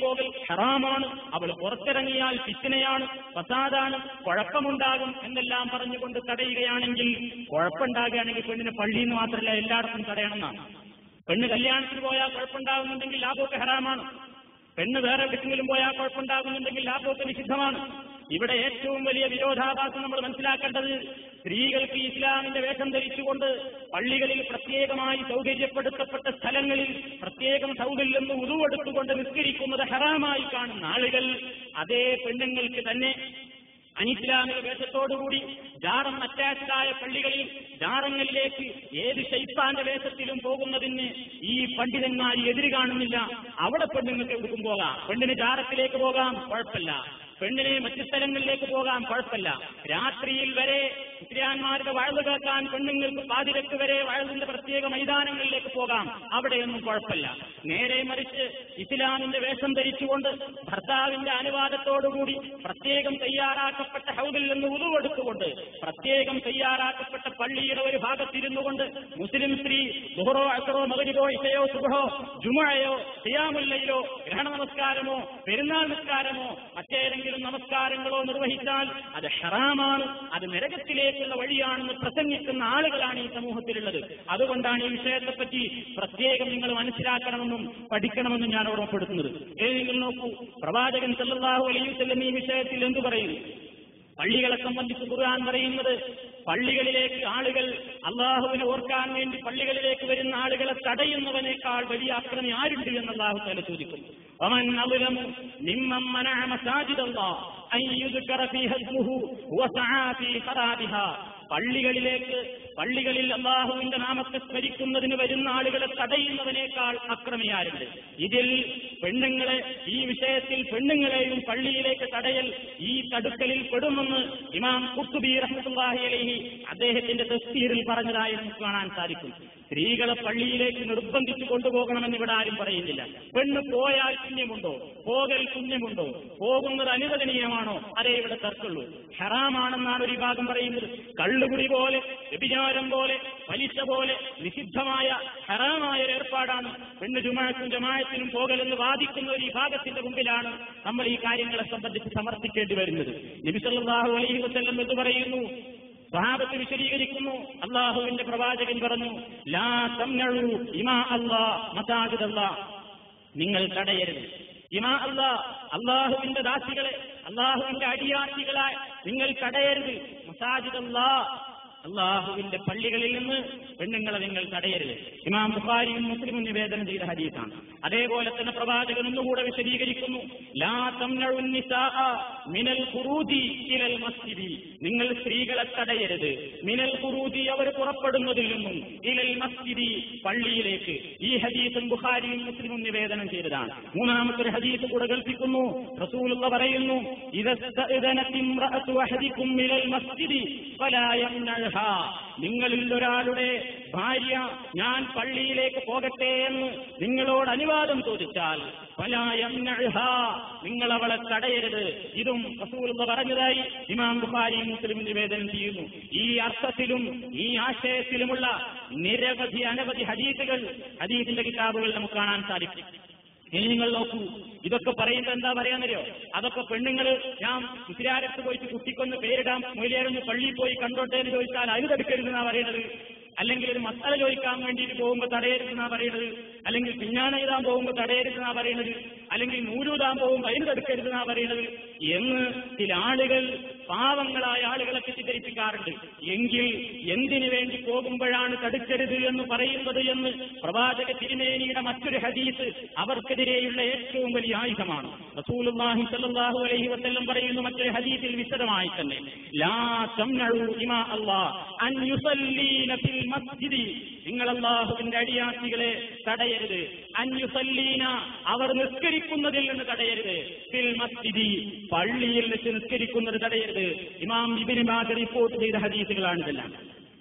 പോകൽ ഹറാമാണ് അവൾ പുറത്തിറങ്ങിയാൽ ഫിത്തിനയാണ് ഫസാദാണ് കുഴപ്പമുണ്ടാകും എന്നെല്ലാം പറഞ്ഞുകൊണ്ട് തടയുകയാണെങ്കിൽ കുഴപ്പമുണ്ടാകുകയാണെങ്കിൽ പെണ്ണിന് പള്ളിയിൽ നിന്ന് മാത്രമല്ല എല്ലായിടത്തും തടയണമെന്നാണ് പെണ്ണ് കല്യാണത്തിന് പോയാൽ കുഴപ്പമുണ്ടാകുന്നുണ്ടെങ്കിൽ ആ പോക്ക് ഹറാമാണ് പെണ്ണ് വേറെ എവിടെയെങ്കിലും പോയാൽ കുഴപ്പമുണ്ടാകുന്നുണ്ടെങ്കിൽ ആ പോക്ക് നിഷിദ്ധമാണ് ഇവിടെ ഏറ്റവും വലിയ വിരോധാഭാസം നമ്മൾ മനസ്സിലാക്കേണ്ടത് സ്ത്രീകൾക്ക് ഇസ്ലാമിന്റെ വേഷം ധരിച്ചുകൊണ്ട് പള്ളികളിൽ പ്രത്യേകമായി സൗകര്യപ്പെടുത്തപ്പെട്ട സ്ഥലങ്ങളിൽ പ്രത്യേകം സൗകര്യം നിന്ന് ഉരുവെടുത്തുകൊണ്ട് നിസ്കരിക്കുന്നത് ഹറാമായി കാണുന്ന ആളുകൾ അതേ പെണ്ണുങ്ങൾക്ക് തന്നെ അനിസ്ലാമിക വേഷത്തോടുകൂടി ജാറം അറ്റാച്ച്ഡ് ആയ പള്ളികളിൽ ജാറങ്ങളിലേക്ക് ഏത് ശൈത്താന്റെ വേഷത്തിലും പോകുന്നതിന് ഈ പണ്ഡിതന്മാർ എതിര് കാണുന്നില്ല അവിടെ പെണ്ണുങ്ങൾക്ക് എവിടേക്കും പോകാം പെണ്ണിന് ജാറത്തിലേക്ക് പോകാം കുഴപ്പമില്ല പെണ്ണിനെ മറ്റു സ്ഥലങ്ങളിലേക്ക് പോകാം കുഴപ്പമില്ല രാത്രിയിൽ വരെ ക്രിസ്ത്യാന്മാരുടെ വഴല് കേൾക്കാൻ പെണ്ണുങ്ങൾക്ക് പാതിരക്ക് വരെ വഴലിന്റെ പ്രത്യേക മൈതാനങ്ങളിലേക്ക് പോകാം അവിടെയൊന്നും കുഴപ്പമില്ല നേരെ മറിച്ച് ഇസ്ലാമിന്റെ വേഷം ധരിച്ചുകൊണ്ട് ഭർത്താവിന്റെ അനുവാദത്തോടുകൂടി പ്രത്യേകം തയ്യാറാക്കപ്പെട്ട ഹൗദിൽ നിന്ന് ഉരുവെടുത്തുകൊണ്ട് പ്രത്യേകം തയ്യാറാക്കപ്പെട്ട പള്ളിയുടെ ഒരു ഭാഗത്തിരുന്നു കൊണ്ട് മുസ്ലിം സ്ത്രീ ദുഹറോ അസറോ മകരിബോ ഇസയോ സുബഹോ ജുമഴയോ സിയാമുല്ലയിലോ ഗ്രഹണ നമസ്കാരമോ പെരുന്നാൾ നിസ്കാരമോ മറ്റേതെങ്കിലും നമസ്കാരങ്ങളോ നിർവഹിച്ചാൽ അത് ഹറാമാണ് അത് നരകത്തിലേക്കുള്ള വഴിയാണെന്ന് പ്രസംഗിക്കുന്ന ആളുകളാണ് ഈ സമൂഹത്തിലുള്ളത് അതുകൊണ്ടാണ് ഈ വിഷയത്തെപ്പറ്റി പ്രത്യേകം നിങ്ങൾ മനസ്സിലാക്കണമെന്നും പഠിക്കണമെന്നും ഞാൻ ഓർമ്മപ്പെടുത്തുന്നത് ഏത് നിങ്ങൾ നോക്കൂ പ്രവാചകൻ സല്ലല്ലാഹു അലൈഹി വസല്ലം ഈ വിഷയത്തിൽ എന്തു പറയുന്നു പള്ളികളെ സംബന്ധിച്ച് ഖുർആൻ പറയുന്നത് പള്ളികളിലേക്ക് ആളുകൾ അള്ളാഹുവിനെ ഓർക്കാൻ വേണ്ടി പള്ളികളിലേക്ക് വരുന്ന ആളുകളെ തടയുന്നവനേക്കാൾ വലിയ അക്രമി ആരുണ്ട് എന്ന് അള്ളാഹു തല ചോദിക്കും ومن أظلم ممن منع مساجد الله أن يذكر فيها اسمه وسعى في خرابها പള്ളികളിലേക്ക് പള്ളികളിൽ അള്ളാഹുവിന്റെ നാമത്തെ സ്മരിക്കുന്നതിന് വരുന്ന ആളുകളെ തടയുന്നതിനേക്കാൾ അക്രമിയാരുണ്ട് ഇതിൽ പെണ്ണുങ്ങളെ ഈ വിഷയത്തിൽ പെണ്ണുങ്ങളെയും പള്ളിയിലേക്ക് തടയൽ ഈ തടുക്കലിൽ പെടുമെന്ന് ഇമാം കുത്തുബി റഹ്മത്തുള്ളാഹി അലൈഹി അദ്ദേഹത്തിന്റെ തസ്തീറിൽ പറഞ്ഞതായി നമുക്ക് കാണാൻ സാധിക്കും സ്ത്രീകളെ പള്ളിയിലേക്ക് നിർബന്ധിച്ചു കൊണ്ടുപോകണമെന്ന് ഇവിടെ ആരും പറയുന്നില്ല പെണ്ണ് പോയാൽ പുണ്യമുണ്ടോ പോകൽ പുണ്യമുണ്ടോ പോകുന്നത് അനുവദനീയമാണോ അതേ ഇവിടെ തർക്കുള്ളൂ ഹറാമാണെന്നാണ് ഒരു വിഭാഗം പറയുന്നത് കള്ളുകുടി പോലെ വ്യഭിചാരം പോലെ പലിശ പോലെ നിഷിദ്ധമായ ഹറാമായ ഒരു ഏർപ്പാടാണ് പെണ്ണ് ജുമാഴക്കും ജമായത്തിനും പോകലെന്ന് വാദിക്കുന്ന ഒരു വിഭാഗത്തിന്റെ മുമ്പിലാണ് നമ്മൾ ഈ കാര്യങ്ങളെ സംബന്ധിച്ച് സമർപ്പിക്കേണ്ടി വരുന്നത് നബിസല്ലാഹു അലൈഹി വസല്ലം എന്ന് പറയുന്നു സഹാബത്ത് വിശദീകരിക്കുന്നു അള്ളാഹുവിന്റെ പ്രവാചകൻ പറഞ്ഞു ലാ തംനഴു ഇമാ അല്ലാ മസാജിദ് അല്ലാ നിങ്ങൾ തടയരുത് ഇമാ അല്ലാ അള്ളാഹുവിന്റെ ദാസികളെ അള്ളാഹുവിന്റെ അടിയാസികളായ നിങ്ങൾ തടയരുത് മസാജിദ് അല്ലാ അള്ളാഹുവിന്റെ പള്ളികളിൽ നിന്ന് പെണ്ണുങ്ങളെ നിങ്ങൾ തടയരുത് ഇമാം ബുഖാരിയും മുസ്ലിമും നിവേദനം ചെയ്ത ഹദീസാണ് അതേപോലെ തന്നെ പ്രവാചകൻ ഒന്നുകൂടെ വിശദീകരിക്കുന്നു ലാ തംനഉൻ നിസാഅ മിനൽ ഖുറൂജി ഇലൽ മസ്ജിദി നിങ്ങൾ സ്ത്രീകളെ തടയരുത് മിനൽ ഖുറൂജി അവർ പുറപ്പെടുന്നതിൽ നിന്നും ഇലൽ മസ്ജിദി പള്ളിയിലേക്ക് ഈ ഹദീസും ബുഖാരിയും മുസ്ലിമും നിവേദനം ചെയ്തതാണ് മൂന്നാമത്തെ ഒരു ഹദീസ് കൂടെ കൽപ്പിക്കുന്നു റസൂലുള്ള പറയുന്നു ഇദസ്തഅദനത് ഇംറഅതു അഹദികും മിനൽ മസ്ജിദി ഫലാ യംനഅഹാ നിങ്ങളിൽ ഒരാളുടെ ഭാര്യ ഞാൻ പള്ളിയിലേക്ക് പോകട്ടെ എന്ന് നിങ്ങളോട് അനുവാദം ചോദിച്ചാൽ ഫലായം നിങ്ങൾ അവളെ തടയരുത് ഇതും റസൂലുള്ള പറഞ്ഞതായി ഇമാം ബുഖാരി മുസ്ലിം നിവേദനം ചെയ്യുന്നു ഈ അർത്ഥത്തിലും ഈ ആശയത്തിലുമുള്ള നിരവധി അനവധി ഹദീസുകൾ ഹദീസിന്റെ കിതാബുകൾ നമുക്ക് കാണാൻ സാധിക്കും ഇനി നിങ്ങൾ നോക്കൂ ഇതൊക്കെ പറയുന്നത് എന്താ പറയാന്നറിയോ അതൊക്കെ പെണ്ണുങ്ങൾ ഞാൻ കുത്തിരാരത്ത് പോയിട്ട് കുട്ടിക്കൊന്ന് പേരിടാം മൊയിലേറൊന്ന് പള്ളിയിൽ പോയി കണ്ടോട്ടെ എന്ന് ചോദിച്ചാൽ അതിന് തടുക്കരുതെന്നാ പറയുന്നത് അല്ലെങ്കിൽ ഒരു മസാല ചോദിക്കാൻ വേണ്ടിയിട്ട് പോകുമ്പോൾ തടയരുതെന്നാ പറയുന്നത് അല്ലെങ്കിൽ പിഞ്ഞാണ എഴുതാൻ പോകുമ്പോൾ തടയരുതെന്നാ പറയുന്നത് അല്ലെങ്കിൽ നൂരൂതാൻ പോകുമ്പോൾ അതിന് തടുക്കരുതെന്നാ പറയുന്നത് എന്ന് ചില ആളുകൾ പാവങ്ങളായ ആളുകളെ തെറ്റിദ്ധരിപ്പിക്കാറുണ്ട് എങ്കിൽ എന്തിനു വേണ്ടി പോകുമ്പോഴാണ് തടുക്കരുത് എന്ന് പറയുന്നത് എന്ന് പ്രവാചക തിരുമേനിയുടെ മറ്റൊരു ഹദീസ് അവർക്കെതിരെയുള്ള ഏറ്റവും വലിയ ആയുധമാണ് റസൂലുള്ളാഹി സ്വല്ലല്ലാഹു അലൈഹി വസല്ലം പറയുന്നു മറ്റൊരു ഹദീസിൽ വിശദമായി തന്നെ ലാ തംനഉ ഇമാ അല്ലാഹ് അൻ യുസല്ലീന ഫിൽ മസ്ജിദി നിങ്ങൾ അല്ലാഹുവിന്റെ അടിയാസികളെ തടയരുത് അൻ യുസല്ലീന അവർ നിസ്കരിക്കുന്നതിൽ നിന്ന് തടയരുത് ഫിൽ മസ്ജിദി പള്ളിയിൽ വെച്ച് നിസ്കരിക്കുന്നത് തടയരുത് ഇമാം ഇബിന് മാജ റിപ്പോർട്ട് ചെയ്ത ഹദീസുകളാണ് ഇതെല്ലാം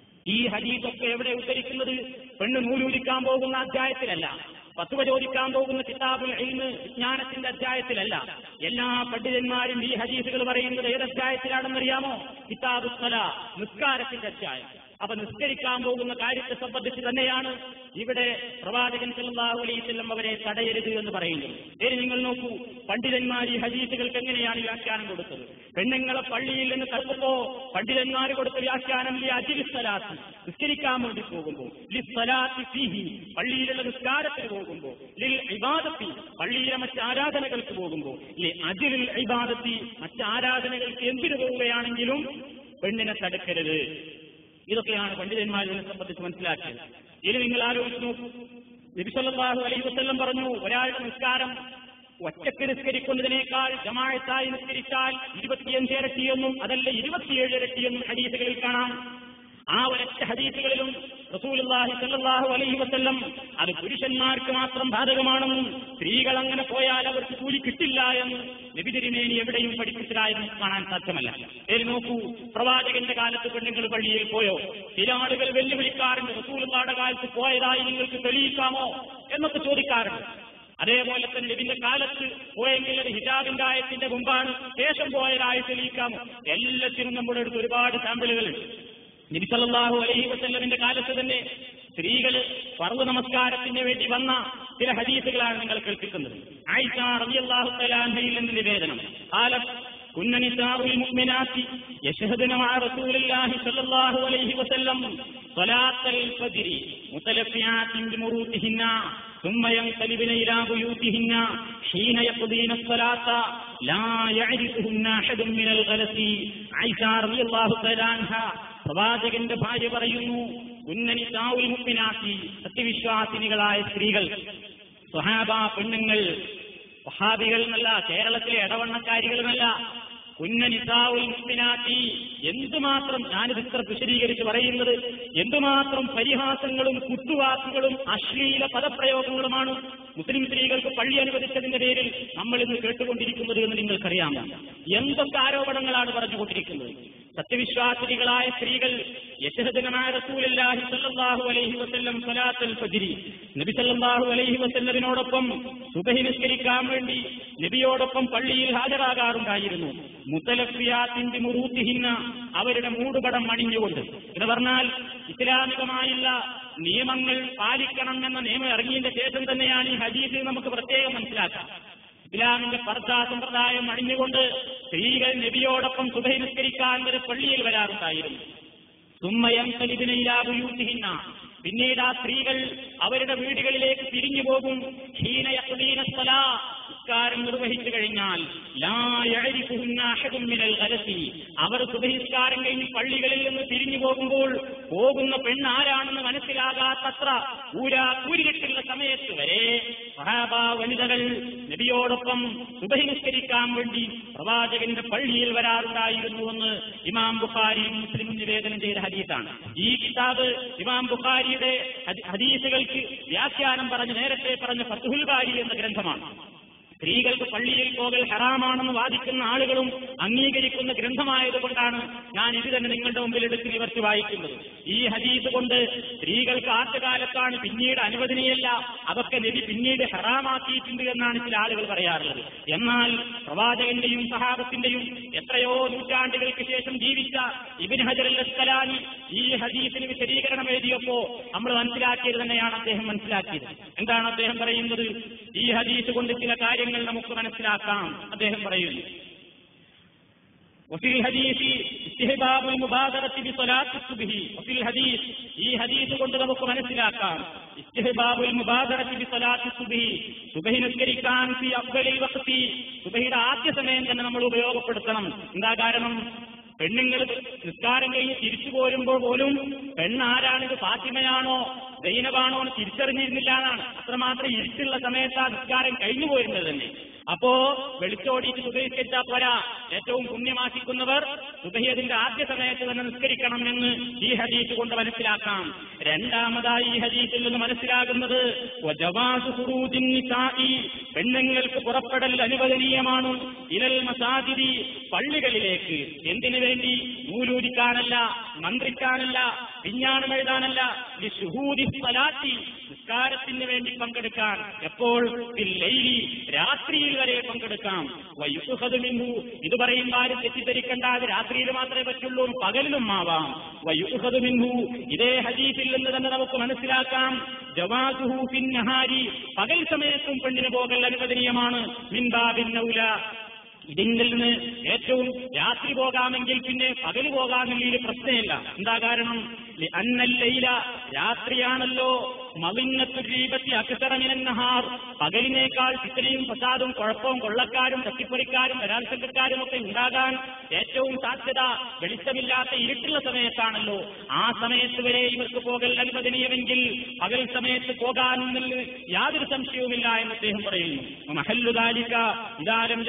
ഈ ഹദീസൊക്കെ എവിടെ ഉദ്ധരിക്കുന്നത് പെണ്ണ് നൂലൂരിക്കാൻ പോകുന്ന അധ്യായത്തിലല്ല പത്തുവ ചോദിക്കാൻ പോകുന്ന കിതാബുൽ ഇൽമ് വിജ്ഞാനത്തിന്റെ അധ്യായത്തിലല്ല എല്ലാ പണ്ഡിതന്മാരും ഈ ഹദീസുകൾ പറയുന്നത് ഏത് അധ്യായത്തിലാണെന്നറിയാമോ കിതാബു സ്വല നിസ്കാരത്തിന്റെ അധ്യായം അപ്പൊ നിസ്കരിക്കാൻ പോകുന്ന കാര്യത്തെ സംബന്ധിച്ച് തന്നെയാണ് ഇവിടെ പ്രവാചകൻ സല്ലല്ലാഹു അലൈഹി വസല്ലം അവരെ തടയരുത് എന്ന് പറയുന്നത് ഇനി നിങ്ങൾ നോക്കൂ പണ്ഡിതന്മാർ ഈ ഹദീസുകൾക്ക് എങ്ങനെയാണ് വ്യാഖ്യാനം കൊടുത്തത് പെണ്ണുങ്ങളെ പള്ളിയിൽ നിന്ന് തടുപ്പോ പണ്ഡിതന്മാർ കൊടുത്ത വ്യാഖ്യാനം ലി അജിൽ സ്ഥലാത്ത് നിസ്കരിക്കാൻ വേണ്ടി പോകുമ്പോൾ ലി സ്ഥലാത്തി ഫീഹി പള്ളിയിലുള്ള നിസ്കാരത്തിന് പോകുമ്പോൾ ലിൽ ഇബാദത്തി പള്ളിയിലെ മറ്റ് ആരാധനകൾക്ക് പോകുമ്പോൾ ലി അജിലിൽ ഇബാദത്തി മറ്റ് ആരാധനകൾക്ക് എന്തിനു പോവുകയാണെങ്കിലും പെണ്ണിനെ തടുക്കരുത് ഇതൊക്കെയാണ് പണ്ഡിതന്മാർ ഇതിനെ സംബന്ധിച്ച് മനസ്സിലാക്കിയത് ഇനി നിങ്ങൾ ആലോചിച്ച് നോക്കൂ നബിസല്ലാഹു അലൈഹി വസ്ല്ലം പറഞ്ഞു ഒരാളുടെ നിസ്കാരം ഒറ്റക്ക് നിസ്കരിക്കുന്നതിനേക്കാൾ ജമാഴത്തായി നിസ്കരിച്ചാൽ ഇരുപത്തിയഞ്ച് ഇരട്ടിയെന്നും അതല്ല ഇരുപത്തിയേഴ് ഇരട്ടിയെന്നും ഹദീസുകളിൽ കാണാം ആ ഒരൊറ്റ ഹദീസുകളിലും റസൂലുള്ളാഹി സല്ലല്ലാഹു അലൈഹി വസല്ലം അത് പുരുഷന്മാർക്ക് മാത്രം ബാധകമാണെന്നും സ്ത്രീകൾ അങ്ങനെ പോയാൽ അവർക്ക് കൂലി കിട്ടില്ല എന്ന് നബിതിരിമേനി എവിടെയും പഠിപ്പിച്ചതായെന്ന് കാണാൻ സാധ്യമല്ല ഏത് നോക്കൂ പ്രവാചകന്റെ കാലത്ത് പെണ്ണുങ്ങൾ പള്ളിയിൽ പോയോ ചില ആളുകൾ വെല്ലുവിളിക്കാറുണ്ട് റസൂലുള്ളാടെ കാലത്ത് പോയതായി നിങ്ങൾക്ക് തെളിയിക്കാമോ എന്നൊക്കെ ചോദിക്കാറുണ്ട് അതേപോലെ തന്നെ ഇതിന്റെ കാലത്ത് പോയെങ്കിൽ അത് ഹിജാബിന്റെ ആയത്തിന്റെ മുമ്പാണ് ശേഷം പോയതായി തെളിയിക്കാമോ എല്ലാത്തിനും നമ്മുടെ അടുത്ത് ഒരുപാട് സാമ്പിളുകളുണ്ട് നബിസല്ലാഹു അലൈഹി വസല്ലമിന്റെ കാലത്ത് തന്നെ സ്ത്രീകൾ പർവ്വ നമസ്കാരത്തിന് വേണ്ടി വന്ന ചില ഹദീസുകളാണ് നിങ്ങൾ കേൾപ്പിക്കുന്നത് ആയിഷ റളിയല്ലാഹു തആലയിൽ നിന്ന് നിവേദനം കാലത്ത് كن نساء المؤمنات يشهدن مع رسول الله صلى الله عليه وسلم صلاة الفجر متلفعات بمروتهن ثم ينقلبن إلى بيوتهن حين يقضين الصلاة لا يعرفهن أحد من الغلس عائشة رضي الله تعالى عنها പ്രവാചകന്റെ ഭാര്യ പറയുന്നു ഉന്നനി താവുൽ മുപ്പിനാക്കി സത്യവിശ്വാസിനികളായ സ്ത്രീകൾ സ്വഹാബ പെണ്ണുങ്ങൾ വഹാബികൾ എന്നല്ല കേരളത്തിലെ ഇടവണ്ണക്കാരികളുമല്ല ഉന്നനിസാവുൽ മുപ്പിനാക്കി എന്തുമാത്രം ഞാനിത് ഇത്ര വിശദീകരിച്ച് പറയുന്നത് എന്തുമാത്രം പരിഹാസങ്ങളും കുത്തുവാക്കുകളും അശ്ലീല പദപ്രയോഗങ്ങളുമാണ് മുസ്ലിം സ്ത്രീകൾക്ക് പള്ളി അനുവദിച്ചതിന്റെ പേരിൽ നമ്മൾ ഇന്ന് കേട്ടുകൊണ്ടിരിക്കുന്നത് എന്ന് നിങ്ങൾക്കറിയാമോ എന്തൊക്കെ ആരോപണങ്ങളാണ് പറഞ്ഞുകൊണ്ടിരിക്കുന്നത് സത്യവിശ്വാസിനികളായ സ്ത്രീകൾ യശഹദനമായ റസൂലല്ലാഹി സല്ലല്ലാഹു അലൈഹി വസല്ലം സ്വലാത്തുൽ ഫജ്രി നബി സല്ലല്ലാഹു അലൈഹി വസല്ലമിനോടൊപ്പം സുബഹി നിസ്കരിക്കാൻ വേണ്ടി നബിയോടൊപ്പം പള്ളിയിൽ ഹാജരാകാറുണ്ടായിരുന്നു മുത്തലഫിയാത്തിന്റെ മുറൂത്തിഹിന്ന അവരുടെ മൂടുപടം അണിഞ്ഞുകൊണ്ട് എന്ന് പറഞ്ഞാൽ ഇസ്ലാമികമായുള്ള നിയമങ്ങൾ പാലിക്കണം എന്ന നിയമം ഇറങ്ങിയതിന്റെ ശേഷം തന്നെയാണ് ഈ ഹദീസ് നമുക്ക് പ്രത്യേകം മനസ്സിലാക്കാം ഇസ്ലാമിന്റെ പർദ്ദാ സമ്പ്രദായം അണിഞ്ഞുകൊണ്ട് സ്ത്രീകൾ നബിയോടൊപ്പം സുബഹി നിസ്കരിക്കാൻ വരെ പള്ളിയിൽ വരാറുണ്ടായിരുന്നു സുമ്മയം കലിബിനയിലാബുയൂത്തിഹിന്ന പിന്നീട് ആ സ്ത്രീകൾ അവരുടെ വീടുകളിലേക്ക് തിരിഞ്ഞു പോകും ഹീനയീനസ്ഥല നിസ്കാരം നിർവഹിച്ചു കഴിഞ്ഞാൽ ലാ യഅരിഫുഹുന്ന അഹദും മിനൽ ഗലസി. അവർ സുബഹിസ്കാരം കഴിഞ്ഞ് പള്ളികളിൽ നിന്ന് തിരിഞ്ഞു പോകുമ്പോൾ പോകുന്ന പെണ്ണ് ആരാണെന്ന് മനസ്സിലാകാത്തത്ര ഊരാ കൂരിട്ടുള്ള സമയത്ത് വരെ സഹാബ വനിതകൾ നബിയോടൊപ്പം സുബഹി നിസ്കരിക്കാൻ വേണ്ടി പ്രവാചകന്റെ പള്ളിയിൽ വരാറുണ്ടായിരുന്നുവെന്ന് ഇമാം ബുഖാരി മുസ്ലിം നിവേദനം ചെയ്ത ഹദീസാണ് ഈ കിതാബ് ഇമാം ബുഖാരിയുടെ ഹദി- ഹദീസുകൾക്ക് വ്യാഖ്യാനം പറഞ്ഞ് നേരത്തെ പറഞ്ഞ ഫത്തുഹുൽ ബാരി എന്ന ഗ്രന്ഥമാണ് സ്ത്രീകൾക്ക് പള്ളിയിൽ പോകൽ ഹറാമാണെന്ന് വാദിക്കുന്ന ആളുകളും അംഗീകരിക്കുന്ന ഗ്രന്ഥമായതുകൊണ്ടാണ് ഞാൻ ഇത് തന്നെ നിങ്ങളുടെ മുമ്പിൽ എടുത്ത് നിവർത്തി വായിക്കുന്നത് ഈ ഹദീസ് കൊണ്ട് സ്ത്രീകൾക്ക് ആദ്യകാലത്താണ് പിന്നീട് അനുവദനീയല്ല അതൊക്കെ നബി പിന്നീട് ഹറാമാക്കിയിട്ടുണ്ട് എന്നാണ് ചില ആളുകൾ പറയാറുള്ളത് എന്നാൽ പ്രവാചകന്റെയും സഹാബത്തിന്റെയും എത്രയോ നൂറ്റാണ്ടുകൾക്ക് ശേഷം ജീവിച്ച ഇബിൻ ഹജർ അൽ അസ്കലാനി ഈ ഹദീസിന് വിശദീകരണം എഴുതിയപ്പോ നമ്മൾ മനസ്സിലാക്കിയത് തന്നെയാണ് അദ്ദേഹം മനസ്സിലാക്കിയത് എന്താണ് അദ്ദേഹം പറയുന്നത് ഈ ഹദീസ് കൊണ്ട് ചില കാര്യങ്ങൾ നമുക്ക് മനസ്സിലാക്കാം അദ്ദേഹം പറയുന്നു وفي الحديث استحباب المبادرة بصلاة الصبح وفي الحديث ഈ ഹദീസ് കൊണ്ട് നമുക്ക് മനസ്സിലാക്കാം ഇസ്തിഹബാബുൽ മുബാദറത്തി ബിസലാത്തി സുബ്ഹി സുബ്ഹി നിസ്കരിക്കാൻ ഫി അഫ്ദലിൽ വഖ്തി സുബ്ഹിയുടെ ആദ്യ സമയം തന്നെ നമ്മൾ ഉപയോഗപ്പെടുത്തണം എന്താ കാരണം പെണ്ണുങ്ങൾ നിസ്കാരം കഴിഞ്ഞ് തിരിച്ചു പോരുമ്പോൾ പോലും പെണ്ണ് ആരാണിത് ഫാത്തിമയാണോ ദൈനവാണോ എന്ന് തിരിച്ചറിഞ്ഞിരുന്നില്ല എന്നാണ് അത്രമാത്രം ഇരുട്ടുള്ള സമയത്ത് ആ നിസ്കാരം കഴിഞ്ഞു പോയിരുന്നത് തന്നെ അപ്പോ വെളിച്ചോടിയിട്ട് സുബഹിസ്കരിച്ചാൽ പോരാ ഏറ്റവും പുണ്യമാക്കിക്കുന്നവർ സുബഹിയതിന്റെ ആദ്യ സമയത്ത് തന്നെ നിസ്കരിക്കണം എന്ന് ഈ ഹദീസ് കൊണ്ട് മനസ്സിലാക്കാം രണ്ടാമതായി ഈ ഹദീസിൽ നിന്ന് മനസ്സിലാകുന്നത് വജവാസു ഖുറൂജിൻ നിസാഇ, പെണ്ണുങ്ങൾക്ക് പുറപ്പെടൽ അനുവദനീയമാണ് ഇലൽ മസാജിദി പള്ളികളിലേക്ക് എന്തിനു വേണ്ടി നൂലൂരിക്കാനല്ല മന്ത്രിക്കാനല്ല വിഞ്ഞാണം എഴുതാനല്ല ലിശുഹൂദി സ്വലാത്തി നിസ്കാരത്തിന് വേണ്ടി പങ്കെടുക്കാൻ എപ്പോൾ ഫിൽ ലൈലി രാത്രിയിൽ വരെ പങ്കെടുക്കാം വയുഹദ് മിൻഹു ഇത് പറയുമ്പോൾ ആരും തെറ്റിദ്ധരിക്കേണ്ട അത് രാത്രിയിൽ മാത്രമേ പറ്റുള്ളൂ പകലിലും ആവാം വയുഹദ് മിൻഹു ഇതേ ഹദീസിൽ നിന്ന് തന്നെ നമുക്ക് മനസ്സിലാക്കാം ജവാസുഹു ഫിൻ നഹാരി പകൽ സമയത്തും പെണ്ണിന് പോകൽ അനുവദനീയമാണ് മിൻബാബിൻ നൗല ഇതിൽ നിന്ന് ഏറ്റവും രാത്രി പോകാമെങ്കിൽ പിന്നെ പകല് പോകാമെങ്കിൽ പ്രശ്നമില്ല എന്താ കാരണം അന്നല്ലയില രാത്രിയാണല്ലോ മവിന്നത്തുരീപത്തി അക്സറമിനഹാർ പകലിനേക്കാൾ ഇത്രയും ഫസാദും കുഴപ്പവും കൊള്ളക്കാരും തട്ടിപ്പറിക്കാരും ബലാത്സംഗക്കാരും ഒക്കെ ഉണ്ടാകാൻ ഏറ്റവും സാധ്യത വെളിച്ചമില്ലാത്ത ഇരുട്ടുള്ള സമയത്താണല്ലോ ആ സമയത്ത് വരെ ഇവർക്ക് പോകൽ അനുവദനീയമെങ്കിൽ പകൽ സമയത്ത് പോകാമെന്നിൽ യാതൊരു സംശയവുമില്ല എന്ന് അദ്ദേഹം പറയുന്നു മഹല്ലുദാലിക ഇതാരം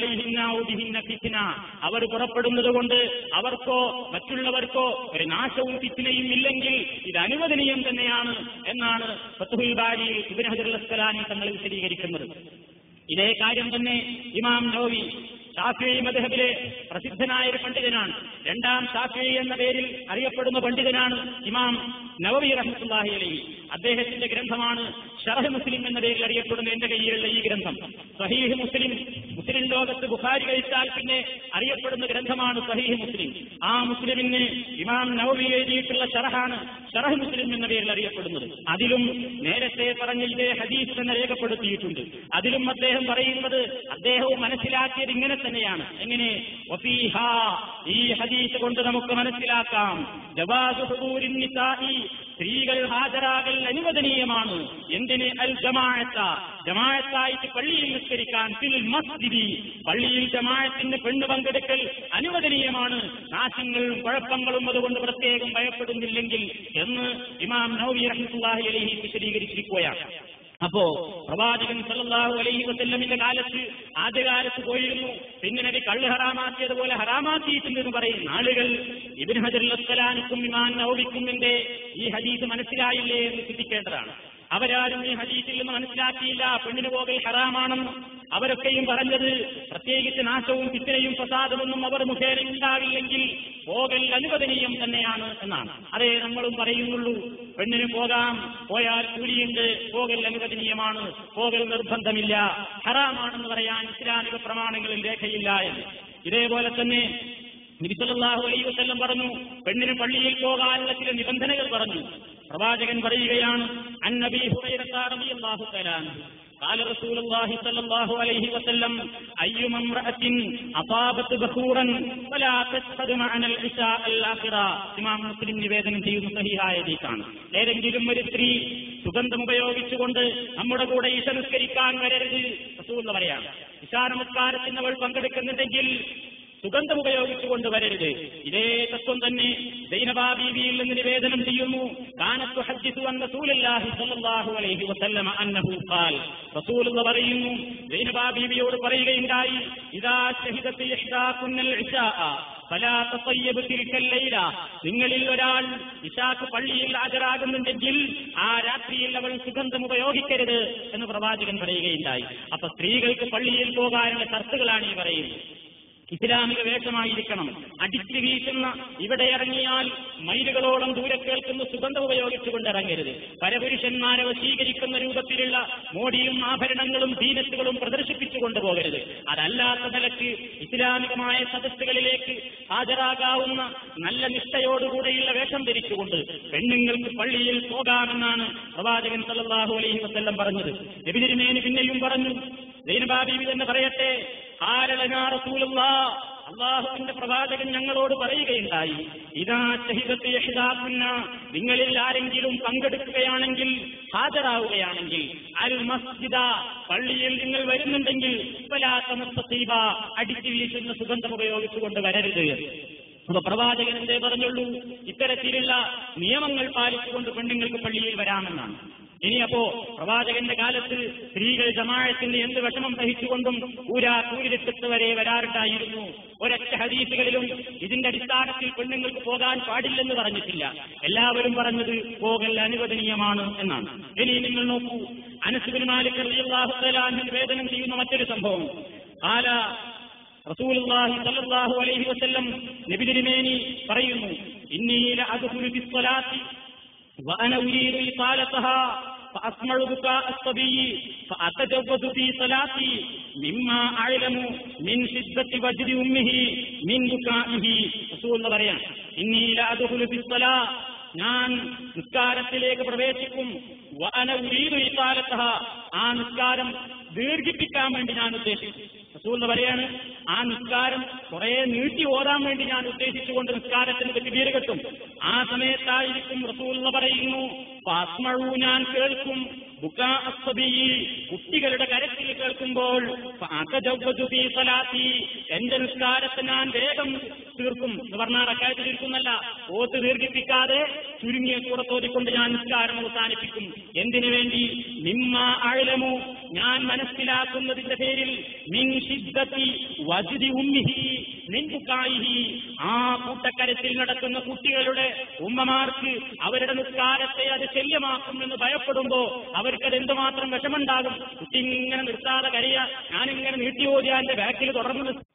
ഫിത്തിന അവർ പുറപ്പെടുന്നത് കൊണ്ട് അവർക്കോ മറ്റുള്ളവർക്കോ ഒരു നാശവും ഫിത്തിനയും ഇല്ലെങ്കിൽ ഇത് അനുവദനീയം തന്നെയാണ് എന്നാണ് ഫത്തുഹുൽ ബാരിയിൽ ഇബിൻ ഹജർ അസ്കലാനി തങ്ങൾ വിശദീകരിക്കുന്നത് ഇതേ കാര്യം തന്നെ ഇമാം നോവി ഷാഫി മദഹബിലെ പ്രസിദ്ധനായ ഒരു പണ്ഡിതനാണ് രണ്ടാം ഷാഫി എന്ന പേരിൽ അറിയപ്പെടുന്ന പണ്ഡിതനാണ് ഇമാം നവവി റഹ്മത്തുല്ലാഹി അലൈഹി അദ്ദേഹത്തിന്റെ ഗ്രന്ഥമാണ് ഷറഹ് മുസ്ലിം എന്ന പേരിൽ അറിയപ്പെടുന്ന എന്റെ കയ്യിലുള്ള ഈ ഗ്രന്ഥം സഹീഹ് മുസ്ലിം മുസ്ലിം ലോകത്ത് ബുഖാരി കഴിച്ചാൽ പിന്നെ അറിയപ്പെടുന്ന ഗ്രന്ഥമാണ് സഹീഹ് മുസ്ലിം ആ മുസ്ലിമിന് ഇമാം നവവി എഴുതിയിട്ടുള്ള ഷറഹാണ് ഷറഹ് മുസ്ലിം എന്ന പേരിൽ അറിയപ്പെടുന്നത് അതിലും നേരത്തെ പറഞ്ഞ ഇതേ ഹദീസ് തന്നെ രേഖപ്പെടുത്തിയിട്ടുണ്ട് അതിലും അദ്ദേഹം പറയുന്നത് അദ്ദേഹവും മനസ്സിലാക്കിയത് ഇങ്ങനെ തന്നെയാണ് എങ്ങനെ വഫീഹ ഈ ഹദീസ് കൊണ്ട് നമുക്ക് മനസ്സിലാക്കാം ജവാസു ഹുദൂരിൻ നിസാഇ സ്ത്രീകൾ ഹാജരാകൽ അനുവദനീയമാണ് എന്തിന് അൽ ജമാഅത്ത ജമാഅത്തായിട്ട് പള്ളിയിൽ നിസ്കരിക്കാൻ ഫിൽ മസ്ജിദി പള്ളിയിൽ ജമാഅത്തിന് പെണ്ണ് പങ്കെടുക്കൽ അനുവദനീയമാണ് നാശങ്ങളും കുഴപ്പങ്ങളും അതുകൊണ്ട് പ്രത്യേകം ഭയപ്പെടുന്നില്ലെങ്കിൽ എന്ന് ഇമാം നൗവി റഹ്മത്തുള്ളാഹി അലൈഹി വിശദീകരിച്ചിരിക്കുകയാണ് അപ്പോ പ്രവാചകൻ സല്ലല്ലാഹു അലൈഹി വസല്ലമിന്റെ കാലത്ത് ആദ്യകാലത്ത് പോയിരുന്നു പിന്നെ നബി കള്ള് ഹറാമാക്കിയതുപോലെ ഹറാമാക്കിയിട്ടുണ്ടെന്ന് പറയും ആളുകൾ ഇബിൻ ഹജർ അസ്സലാനിക്കും ഇമാൻ നൗവിക്കും എന്റെ ഈ ഹദീസ് മനസ്സിലായില്ലേ എന്ന് ചിന്തിക്കേണ്ടതാണ് അവരാരും ഈ ഹദീസിൽ നിന്ന് മനസ്സിലാക്കിയില്ല പെണ്ണിന് പോകൽ ഹറാമാണെന്ന് അവരൊക്കെയും പറഞ്ഞത് പ്രത്യേകിച്ച് നാശവും പിത്തിനയും പ്രസാദമൊന്നും അവർ മുഖേന ഉണ്ടാവില്ലെങ്കിൽ പോകൽ അനുവദനീയം തന്നെയാണ് എന്നാണ് അതേ നമ്മളും പറയുന്നുള്ളൂ പെണ്ണിന് പോകാം പോയാൽ കൂലിയുണ്ട് പോകൽ അനുവദനീയമാണ് പോകൽ നിർബന്ധമില്ല ഹറാമാണെന്ന് പറയാൻ ഇസ്ലാമിക പ്രമാണങ്ങളിൽ രേഖയില്ല എന്ന് ഇതേപോലെ തന്നെ നബിസല്ലാഹു അലൈ വസ്ല്ലം പറഞ്ഞു പെണ്ണിന് പള്ളിയിൽ പോകാനുള്ള ചില നിബന്ധനകൾ പറഞ്ഞു പ്രവാചകൻ പറയുകയാണ് അന്നബി റളിയല്ലാഹു തആല قال رسول الله صلى الله عليه وسلم أيما امرأة أصابت بخورا فلا تشهد معنا العشاء الآخرة ഇമാം മുസ്ലിം നിവേദനം ചെയ്യുന്ന സഹിഹായ ഹദീസാണ് ഏതെങ്കിലും ഒരു സ്ത്രീ സുഗന്ധം ഉപയോഗിച്ചുകൊണ്ട് നമ്മുടെ കൂടെ ഈശ നിസ്കരിക്കാൻ വരരുത് റസൂൽ പറയാണ് ഇശാ നമസ്കാരത്തിന് അവൾ പങ്കെടുക്കുന്നുണ്ടെങ്കിൽ സുഗന്ധം ഉപയോഗിച്ചുകൊണ്ട് വരരുത് ഇതേ തത്വം തന്നെ ദൈനബാ ബീവിയിൽ നിന്ന് നിവേദനം ചെയ്യുന്നു കാനത്തു ഹജ്ജിത്തു അൻ റസൂലുള്ളാഹി സ്വല്ലല്ലാഹു അലൈഹി വസല്ലമ അന്നഹു ഖാൽ റസൂൽ എന്ന് പറയുന്നു ദൈനബാ ബീവിയോട് പറയുകയുണ്ടായി ഇദാ ശഹിദത്ത് ഇഹ്ദാകുന്നൽ ഇശാഅ ഫലാ തطയ്യബ് തിൽക്കൽ ലൈല നിങ്ങളിൽ ഒരാൾ ഇശാക്ക് പള്ളിയിൽ ഹാജരാകുന്നുണ്ടെങ്കിൽ ആ രാത്രിയിൽ അവൾ സുഗന്ധം ഉപയോഗിക്കരുത് എന്ന് പ്രവാചകൻ പറയുകയുണ്ടായി അപ്പൊ സ്ത്രീകൾക്ക് പള്ളിയിൽ പോകാനുള്ള ഷർത്തുകളാണ് ഈ പറയുന്നത് ഇസ്ലാമിക വേഷമായിരിക്കണം അടിച്ചു വീശുന്ന ഇവിടെ ഇറങ്ങിയാൽ മൈലുകളോളം ദൂരെ കേൾക്കുന്ന സുഗന്ധം ഉപയോഗിച്ചുകൊണ്ട് ഇറങ്ങരുത് പരപുരുഷന്മാരെ വശീകരിക്കുന്ന രൂപത്തിലുള്ള മോടിയും ആഭരണങ്ങളും ദീനത്തുകളും പ്രദർശിപ്പിച്ചുകൊണ്ട് പോകരുത് അതല്ലാത്ത നിലക്ക് ഇസ്ലാമികമായ സദസ്സുകളിലേക്ക് ഹാജരാകാവുന്ന നല്ല നിഷ്ഠയോടുകൂടെയുള്ള വേഷം ധരിച്ചുകൊണ്ട് പെണ്ണുങ്ങൾക്ക് പള്ളിയിൽ പോകാമെന്നാണ് പ്രവാചകൻ സല്ലല്ലാഹു അലൈഹി വസല്ലം പറഞ്ഞത് നബിതിരുമേനി പിന്നെയും പറഞ്ഞു ദൈനബാബീവി തന്നെ പറയട്ടെ ആരളനാ റസൂലുള്ള അള്ളാഹുവിന്റെ പ്രവാചകൻ ഞങ്ങളോട് പറയുകയുണ്ടായി ഇതാ ഷഹിദത്ത് യഹിദാക്കുന്ന നിങ്ങളിൽ ആരെങ്കിലും പങ്കെടുക്കുകയാണെങ്കിൽ ഹാജരാവുകയാണെങ്കിൽ അൽ മസ്ജിദ പള്ളിയിൽ നിങ്ങൾ വരുന്നുണ്ടെങ്കിൽ ഉപലാത്തമസ്തീബ അടിച്ചു വീശുന്ന സുഗന്ധം ഉപയോഗിച്ചുകൊണ്ട് വരരുത് അപ്പൊ പ്രവാചകൻ എന്തേ പറഞ്ഞുള്ളൂ ഇത്തരത്തിലുള്ള നിയമങ്ങൾ പാലിച്ചുകൊണ്ട് പെണ്ണുങ്ങൾക്ക് പള്ളിയിൽ വരാമെന്നാണ് ഇനിയപ്പോ പ്രവാചകന്റെ കാലത്ത് സ്ത്രീകൾ ജമാഴത്തിന്റെ എന്ത് വിഷമം സഹിച്ചുകൊണ്ടും ഊരാ കൂരിരട്ടത്ത് വരെ വരാറുണ്ടായിരുന്നു ഒരൊറ്റ ഹദീസുകളിലും ഇതിന്റെ അടിസ്ഥാനത്തിൽ പെണ്ണുങ്ങൾക്ക് പോകാൻ പാടില്ലെന്ന് പറഞ്ഞിട്ടില്ല എല്ലാവരും പറഞ്ഞത് പോകൽ അനുവദനീയമാണ് എന്നാണ് ഇനി നിങ്ങൾ നോക്കൂ അനസുബിൻ മാലിക് റളിയല്ലാഹു തആല അൻഹു നിവേദനം ചെയ്യുന്ന മറ്റൊരു സംഭവം ആല റസൂലുള്ളാഹി സ്വല്ലല്ലാഹു അലൈഹി വസല്ലം നബി തിരുമേനി പറയുന്നു ഇന്നീ ലഅദ്ഖുലു ഫിസ്സലാത്തി وأنا أريد إطالتها فأسمع بكاء الصبي فأتجوز في صلاتي مما أعلم من شدة وجد أمه من بكائه رسول الله പറയാൻ إني لا أدخل في الصلاة ഞാൻ നിസ്കാരത്തിലേക്ക് പ്രവേശിക്കും വഅന ഉരീദു ഇത്താലത്തഹ ആ നിസ്കാരം ദീർഘിപ്പിക്കാൻ വേണ്ടി ഞാൻ ഉദ്ദേശിച്ചു റസൂൽ എന്ന് പറയാണ് ആ നിസ്കാരം കുറെ നീട്ടി ഓതാൻ വേണ്ടി ഞാൻ ഉദ്ദേശിച്ചുകൊണ്ട് നിസ്കാരത്തിന് തെറ്റുപീര കെട്ടും ആ സമയത്തായിരിക്കും റസൂൽ എന്ന് പറയുന്നു പാസ്മഴു ഞാൻ കേൾക്കും ബുക്കാ അസ്സബിയി കുട്ടികളുടെ കരച്ചിൽ കേൾക്കുമ്പോൾ ഫഅതജവ്വജു ഫീ സലാത്തി എന്റെ നിസ്കാരത്തെ ഞാൻ വേഗം തീർക്കും എന്ന് പറഞ്ഞാൽ റക്കായത്തിൽ ഇരിക്കുന്നല്ല ഓത്ത് ദീർഘിപ്പിക്കാതെ ചുരുങ്ങിയ കൂടത്തോതിക്കൊണ്ട് ഞാൻ നിസ്കാരം അവസാനിപ്പിക്കും എന്തിനു വേണ്ടി നിമ്മ അഴലമു ഞാൻ മനസ്സിലാക്കുന്നതിന്റെ പേരിൽ മിൻ ഷിദ്ദത്തി വജ്ദി ഉമ്മിഹി മിൻ ബുക്കായിഹി ആ കൂട്ടക്കരത്തിൽ നടക്കുന്ന കുട്ടികളുടെ ഉമ്മമാർക്ക് അവരുടെ നിസ്കാരത്തെ അത് ശല്യമാക്കുമെന്ന് ഭയപ്പെടുമ്പോ അവർക്കത് എന്തുമാത്രം വിഷമുണ്ടാകും കുട്ടി ഇങ്ങനെ നിർത്താതെ കരയ ഞാനിങ്ങനെ നീട്ടി ഓതിയാന്റെ ബാക്കിൽ തുടർന്ന് നിസ്